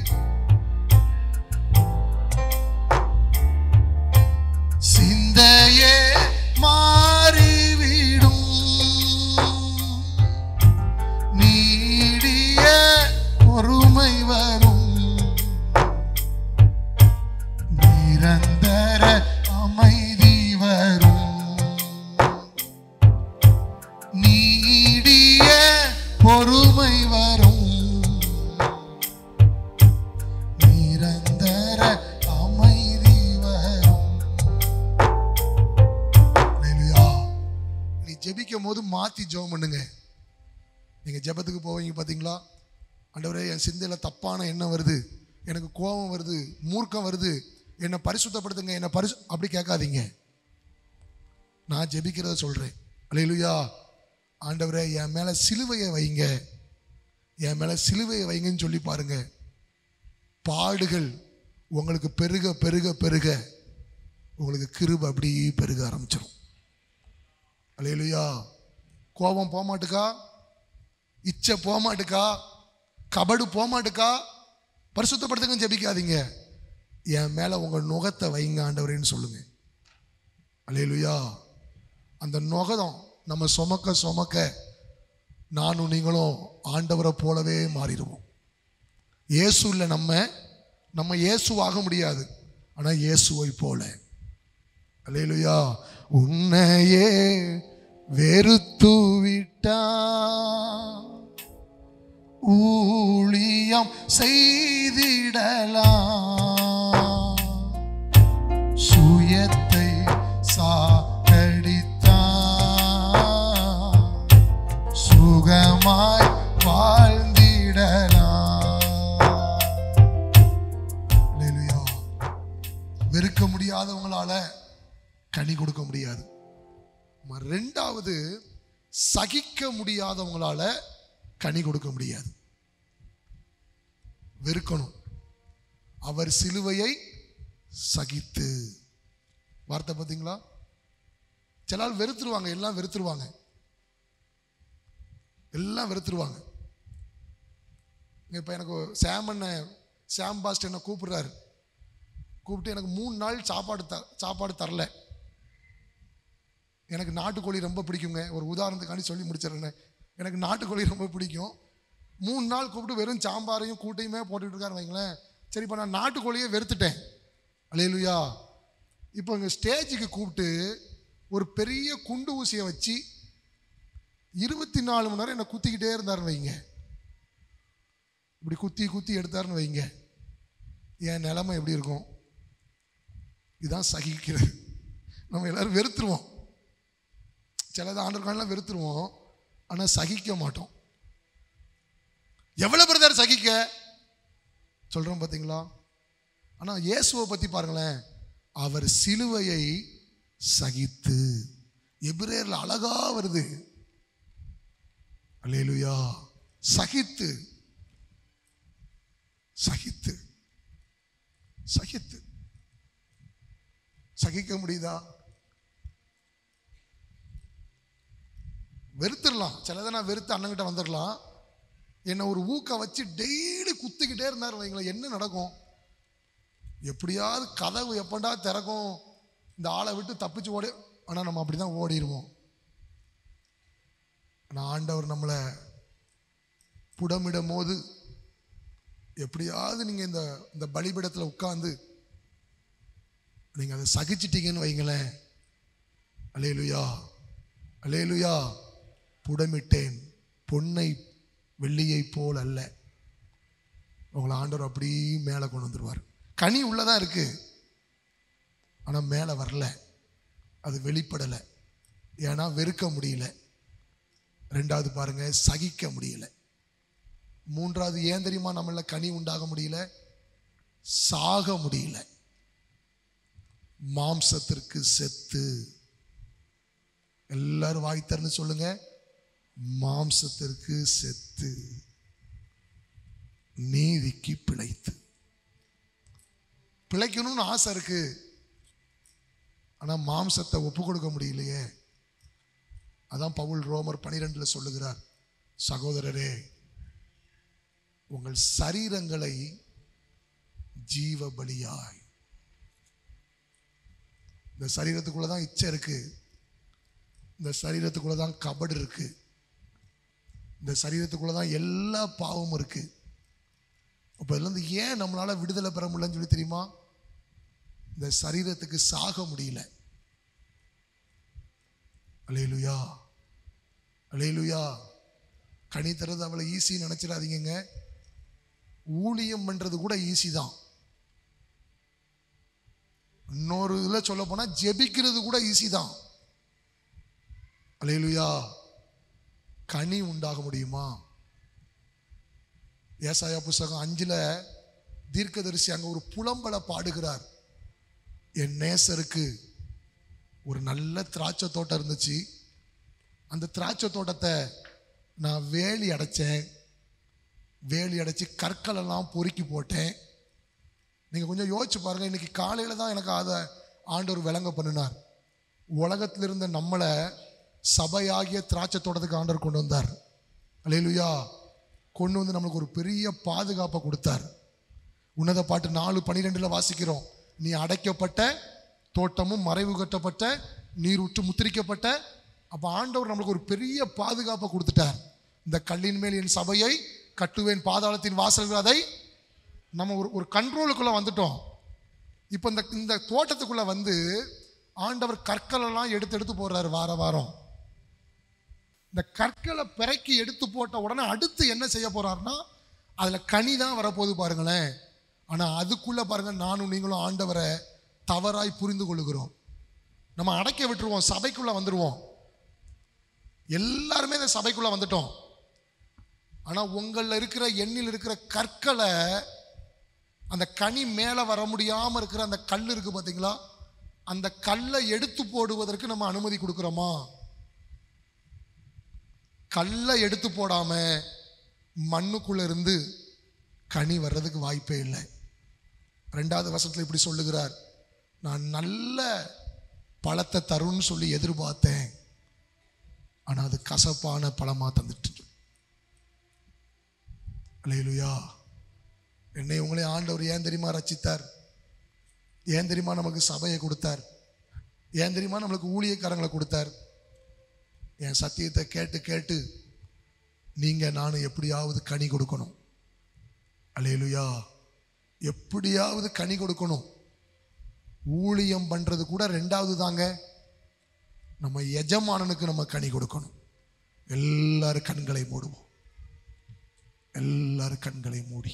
சிந்தையே மாறிவிடும் நீடிய பொறுமை வரும் மாற்றி ஜெபம் பண்ணுங்க நீங்கள் ஜெபத்துக்கு போவீங்க பார்த்தீங்களா ஆண்டவரே என் சிந்தையில் தப்பான எண்ணம் வருது எனக்கு கோபம் வருது மூர்க்கம் வருது என்னை பரிசுத்தப்படுத்துங்க என்னை பரிசு அப்படி கேட்காதீங்க நான் ஜெபிக்கிறத சொல்கிறேன் அல்லேலூயா ஆண்டவரே என் மேலே சிலுவையை வைங்க என் மேலே சிலுவையை வைங்கன்னு சொல்லி பாருங்க பாடுகள் உங்களுக்கு பெருக பெருக பெருக உங்களுக்கு கிருப அப்படி பெருக ஆரம்பிச்சிடும் அல்லேலூயா கோபம் போக மாட்டுக்கா இச்சை போக மாட்டுக்கா கபடு போக மாட்டுக்கா பரிசுத்தப்படுத்துங்க ஜெபிக்காதீங்க என் மேலே உங்கள் நுகத்தை வைங்க ஆண்டவரேன்னு சொல்லுங்க அல்லேலூயா அந்த நுகதம் நம்ம சுமக்க சுமக்க நானும் நீங்களும் ஆண்டவரை போலவே மாறிடுவோம் இயேசு இல்லை நம்ம நம்ம இயேசுவாக முடியாது ஆனால் இயேசுவை போல அல்லேலூயா உன்னையே வெறுத்து விட்டா ஊழியம் செய்திடலாம் சுயத்தை சாகடித்தா சுகமாய் வாழ்ந்திடலாம் அல்லேலூயா. வெறுக்க முடியாதவங்களால கனி கொடுக்க முடியாது ம- ரெண்டாவது சகிக்க முடியாதவங்களால கனி கொடுக்க முடியாது வெறுக்கணும் அவர் சிலுவையை சகித்து வார்த்தை பார்த்தீங்களா சில ஆள் வெறுத்துருவாங்க எல்லாம் வெறுத்துருவாங்க எல்லாம் வெறுத்துருவாங்க இப்போ எனக்கு சாம் அண்ணன் சாம் பாஸ்ட் என்னை கூப்பிடுறாரு கூப்பிட்டு எனக்கு மூணு நாள் சாப்பாடு த சாப்பாடு தரல எனக்கு நாட்டுக்கோழி ரொம்ப பிடிக்குங்க ஒரு உதாரணத்துக்காண்டி சொல்லி முடிச்சிடுறேன் எனக்கு நாட்டுக்கோழி ரொம்ப பிடிக்கும் மூணு நாள் கூப்பிட்டு வெறும் சாம்பாரையும் கூட்டையுமே போட்டுக்கிட்டு இருக்காரு வைங்களேன் சரி இப்போ நான் நாட்டுக்கோழியே வெறுத்துட்டேன் அலையலுயா இப்போ இங்கே ஸ்டேஜுக்கு கூப்பிட்டு ஒரு பெரிய குண்டு ஊசியை வச்சு இருபத்தி நாலு மணி நேரம் என்னை குத்திக்கிட்டே இருந்தாருன்னு வைங்க இப்படி குத்தி குத்தி எடுத்தாருன்னு வைங்க என் நிலைமை எப்படி இருக்கும் இதுதான் சகிக்கிறது நம்ம எல்லாரும் வெறுத்துருவோம் சிலது ஆண்டர்காலெலாம் வெறுத்துருவோம் ஆனால் சகிக்க மாட்டோம் எவ்வளோ பிரதர் சகிக்க சொல்கிறோம் பார்த்தீங்களா ஆனால் இயேசுவை பற்றி பாருங்களேன் அவர் சிலுவையை சகித்து எபிரேரில் அழகா வருது அல்லேலூயா சகித்து சகித்து சகித்து சகிக்க முடியுதா வெறுத்துடலாம் சிலதை நான் வெறுத்து அண்ணங்கிட்ட வந்துடலாம் என்னை ஒரு ஊக்க வச்சு டெய்லி குத்திக்கிட்டே இருந்தார் வைங்களேன் என்ன நடக்கும் எப்படியாவது கதவு எப்பண்டா திறக்கும் இந்த ஆளை விட்டு தப்பிச்சு ஓடி ஆனால் நம்ம அப்படி தான் ஓடிடுவோம் ஆனால் ஆண்டவர் நம்மளை புடமிடும் போது எப்படியாவது நீங்கள் இந்த இந்த பலிபீடத்தில் உட்காந்து நீங்கள் அதை சகிச்சிட்டீங்கன்னு வைங்களேன் அலேலுயா அலேலுயா புடமிட்டேன் பொன்னை வெள்ளியை போல் அல்ல உங்களை ஆண்டவர் அப்படி மேலே கொண்டு வந்துடுவார் கனி உள்ளதான் இருக்கு ஆனால் மேலே வரல அது வெளிப்படலை ஏன்னா வெறுக்க முடியல ரெண்டாவது பாருங்க சகிக்க முடியல மூன்றாவது ஏன் தெரியுமா நம்மள கனி உண்டாக முடியல சாக முடியல மாம்சத்திற்கு செத்து எல்லாரும் வாய் திறந்து சொல்லுங்க மாம்சத்திற்கு செத்து நீதிக்கு பிழைத்து பிழைக்கணும்னு ஆசை இருக்கு ஆனா மாம்சத்தை ஒப்பு கொடுக்க முடியலையே அதான் பவுல் ரோமர் பனிரெண்டுல சொல்லுகிறார் சகோதரரே உங்கள் சரீரங்களை ஜீவ பலியாய் இந்த சரீரத்துக்குள்ள தான் இச்சை இருக்கு இந்த சரீரத்துக்குள்ள தான் கபடு இருக்கு இந்த சரீரத்துக்குள்ள தான் எல்லா பாவமும் இருக்கு அப்போ இதுலேருந்து ஏன் நம்மளால விடுதலை பெற முடியலன்னு சொல்லி தெரியுமா இந்த சரீரத்துக்கு சாக முடியல அலையலுயா அலையலுயா கனி தரது அவளை ஈஸி நினைச்சிடாதீங்க ஊழியம் பண்றது கூட ஈஸி தான் இன்னொரு இதில் சொல்ல போனால் ஜெபிக்கிறது கூட ஈஸி தான் அலையலுயா கனி உண்டாக முடியுமா ஏசாயா புஸ்தகம் அஞ்சுல தீர்க்கதரிசி அங்க ஒரு புலம்பலை பாடுகிறார் என் நேசருக்கு ஒரு நல்ல திராட்சை தோட்டம் இருந்துச்சு அந்த திராட்சை தோட்டத்தை நான் வேலி அடைச்சேன் வேலி அடைச்சி கற்கள் எல்லாம் பொறுக்கி போட்டேன் நீங்க கொஞ்சம் யோசிச்சு பாருங்க இன்னைக்கு காலையில தான் எனக்கு அதை ஆண்டவர் விளங்க பண்ணினார் உலகத்தில் இருந்த நம்மளை சபையாகிய திராட்சை தோட்டத்துக்கு ஆண்டவர் கொண்டு வந்தார் அல்லேலூயா கொண்டு வந்து நம்மளுக்கு ஒரு பெரிய பாதுகாப்பை கொடுத்தார் உன்னத பாட்டு நாலு பனிரெண்டுல வாசிக்கிறோம் நீ அடைக்கப்பட்ட தோட்டமும் மறைவு கட்டப்பட்ட நீர் உற்று முத்திரிக்கப்பட்ட அப்ப ஆண்டவர் நம்மளுக்கு ஒரு பெரிய பாதுகாப்பை கொடுத்துட்டார் இந்த கல்லின் மேல் என் சபையை கட்டுவேன் பாதாளத்தின் வாசல்கள் அதை நம்ம ஒரு ஒரு கண்ட்ரோலுக்குள்ள வந்துட்டோம் இப்போ இந்த இந்த தோட்டத்துக்குள்ள வந்து ஆண்டவர் கற்கள் எல்லாம் எடுத்து எடுத்து போடுறாரு வார வாரம் இந்த கற்களை பிறக்கி எடுத்து போட்ட உடனே அடுத்து என்ன செய்ய போறாருன்னா அதுல கனி தான் வரப்போகுது பாருங்களேன் ஆனா அதுக்குள்ள பாருங்க நானும் நீங்களும் ஆண்டவரை தவறாய் புரிந்து கொள்ளுகிறோம் நம்ம அடைக்க விட்டுருவோம் சபைக்குள்ள வந்துருவோம் எல்லாருமே இந்த சபைக்குள்ள வந்துட்டோம் ஆனா உங்களில் இருக்கிற எண்ணில் இருக்கிற கற்களை அந்த கனி மேலே வர முடியாம இருக்கிற அந்த கல் இருக்கு பாத்தீங்களா அந்த கல்லை எடுத்து போடுவதற்கு நம்ம அனுமதி கொடுக்குறோமா கல்லை எடுத்து போடாம மண்ணுக்குள்ள இருந்து கனி வர்றதுக்கு வாய்ப்பே இல்லை ரெண்டாவது வசனத்தில் இப்படி சொல்லுகிறார் நான் நல்ல பழத்தை தரும்னு சொல்லி எதிர்பார்த்தேன் ஆனா அது கசப்பான பழமா தந்துட்டு அல்லேலூயா என்னை உங்களை ஆண்டவர் ஏன் தெரியுமா ரச்சித்தார் ஏன் தெரியுமா நமக்கு சபையை கொடுத்தார் ஏன் தெரியுமா நம்மளுக்கு ஊழியக்காரங்களை கொடுத்தார் என் சத்தியத்தை கேட்டு கேட்டு நீங்க நானும் எப்படியாவது கனி கொடுக்கணும் அல்லேலுயா எப்படியாவது கனி கொடுக்கணும் ஊழியம் பண்றது கூட ரெண்டாவது தாங்க நம்ம எஜமானனுக்கு நம்ம கனி கொடுக்கணும் எல்லாரும் கண்களை மூடுவோம் எல்லாரும் கண்களை மூடி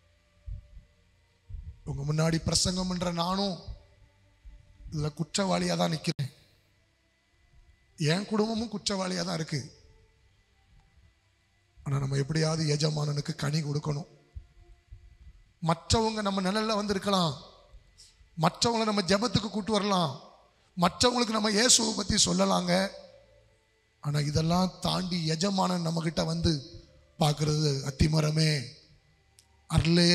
உங்க முன்னாடி பிரசங்கம் பண்ற நானும் இதுல குற்றவாளியா தான் நிக்கிறேன் என் குடும்பமும் குற்றவாளியா தான் இருக்கு ஆனா நம்ம எப்படியாவது எஜமானனுக்கு கனி கொடுக்கணும் மற்றவங்க நம்ம நிழல்ல வந்து இருக்கலாம் மற்றவங்களை நம்ம ஜெபத்துக்கு கூட்டு வரலாம் மற்றவங்களுக்கு நம்ம இயேசுவை பத்தி சொல்லலாங்க ஆனா இதெல்லாம் தாண்டி எஜமானன் நம்ம கிட்ட வந்து பார்க்கிறது அத்திமரமே அருளே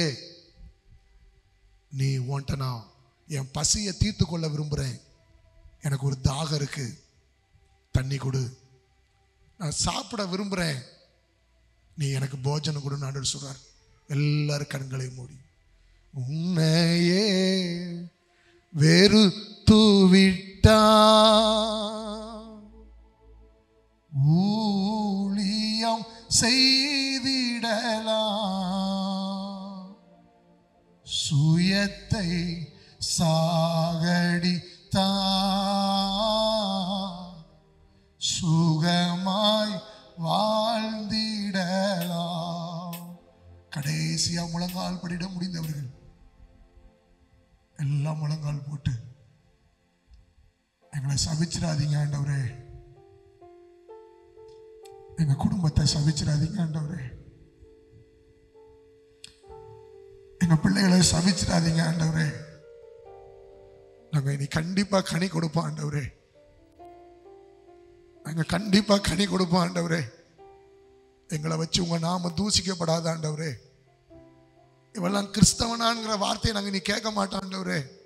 நீ ஓண்டனா என் பசியை தீர்த்து கொள்ள விரும்புகிறேன் எனக்கு ஒரு தாகம் இருக்கு தண்ணி கொடு நான் சாப்பிட விரும்புகிறேன் நீ எனக்கு போஜனம் கொடு ஆண்டவர் சொல்றார் எல்லாரும் கண்களை மூடி உன்னையே வெறு தூவிட்டா ஊழியம் செய்திடலாம் சுயத்தை சாகடித்தா சுகமாய் வாழ்ந்திடலாம் கடைசியா முழங்கால் படிட முடிந்தவர்கள் எல்லாம் முழங்கால் போட்டு எங்களை சபிச்சிடாதீங்க ஆண்டவரே எங்க குடும்பத்தை சபிச்சிடாதீங்க ஆண்டவரே எங்க பிள்ளைகளை சபிச்சிடாதீங்க ஆண்டவரே நாங்க இனி கண்டிப்பா கனி கொடுப்போம் ஆண்டவரே நாங்க கண்டிப்பா கனி கொடுப்போம் ஆண்டவரே எங்களை வச்சு உங்க நாம தூசிக்கப்படாத ஆண்டவரே இவெல்லாம் கிறிஸ்தவனாங்கிற வார்த்தையை நாங்க நீ கேட்க மாட்டோம் ஆண்டவரே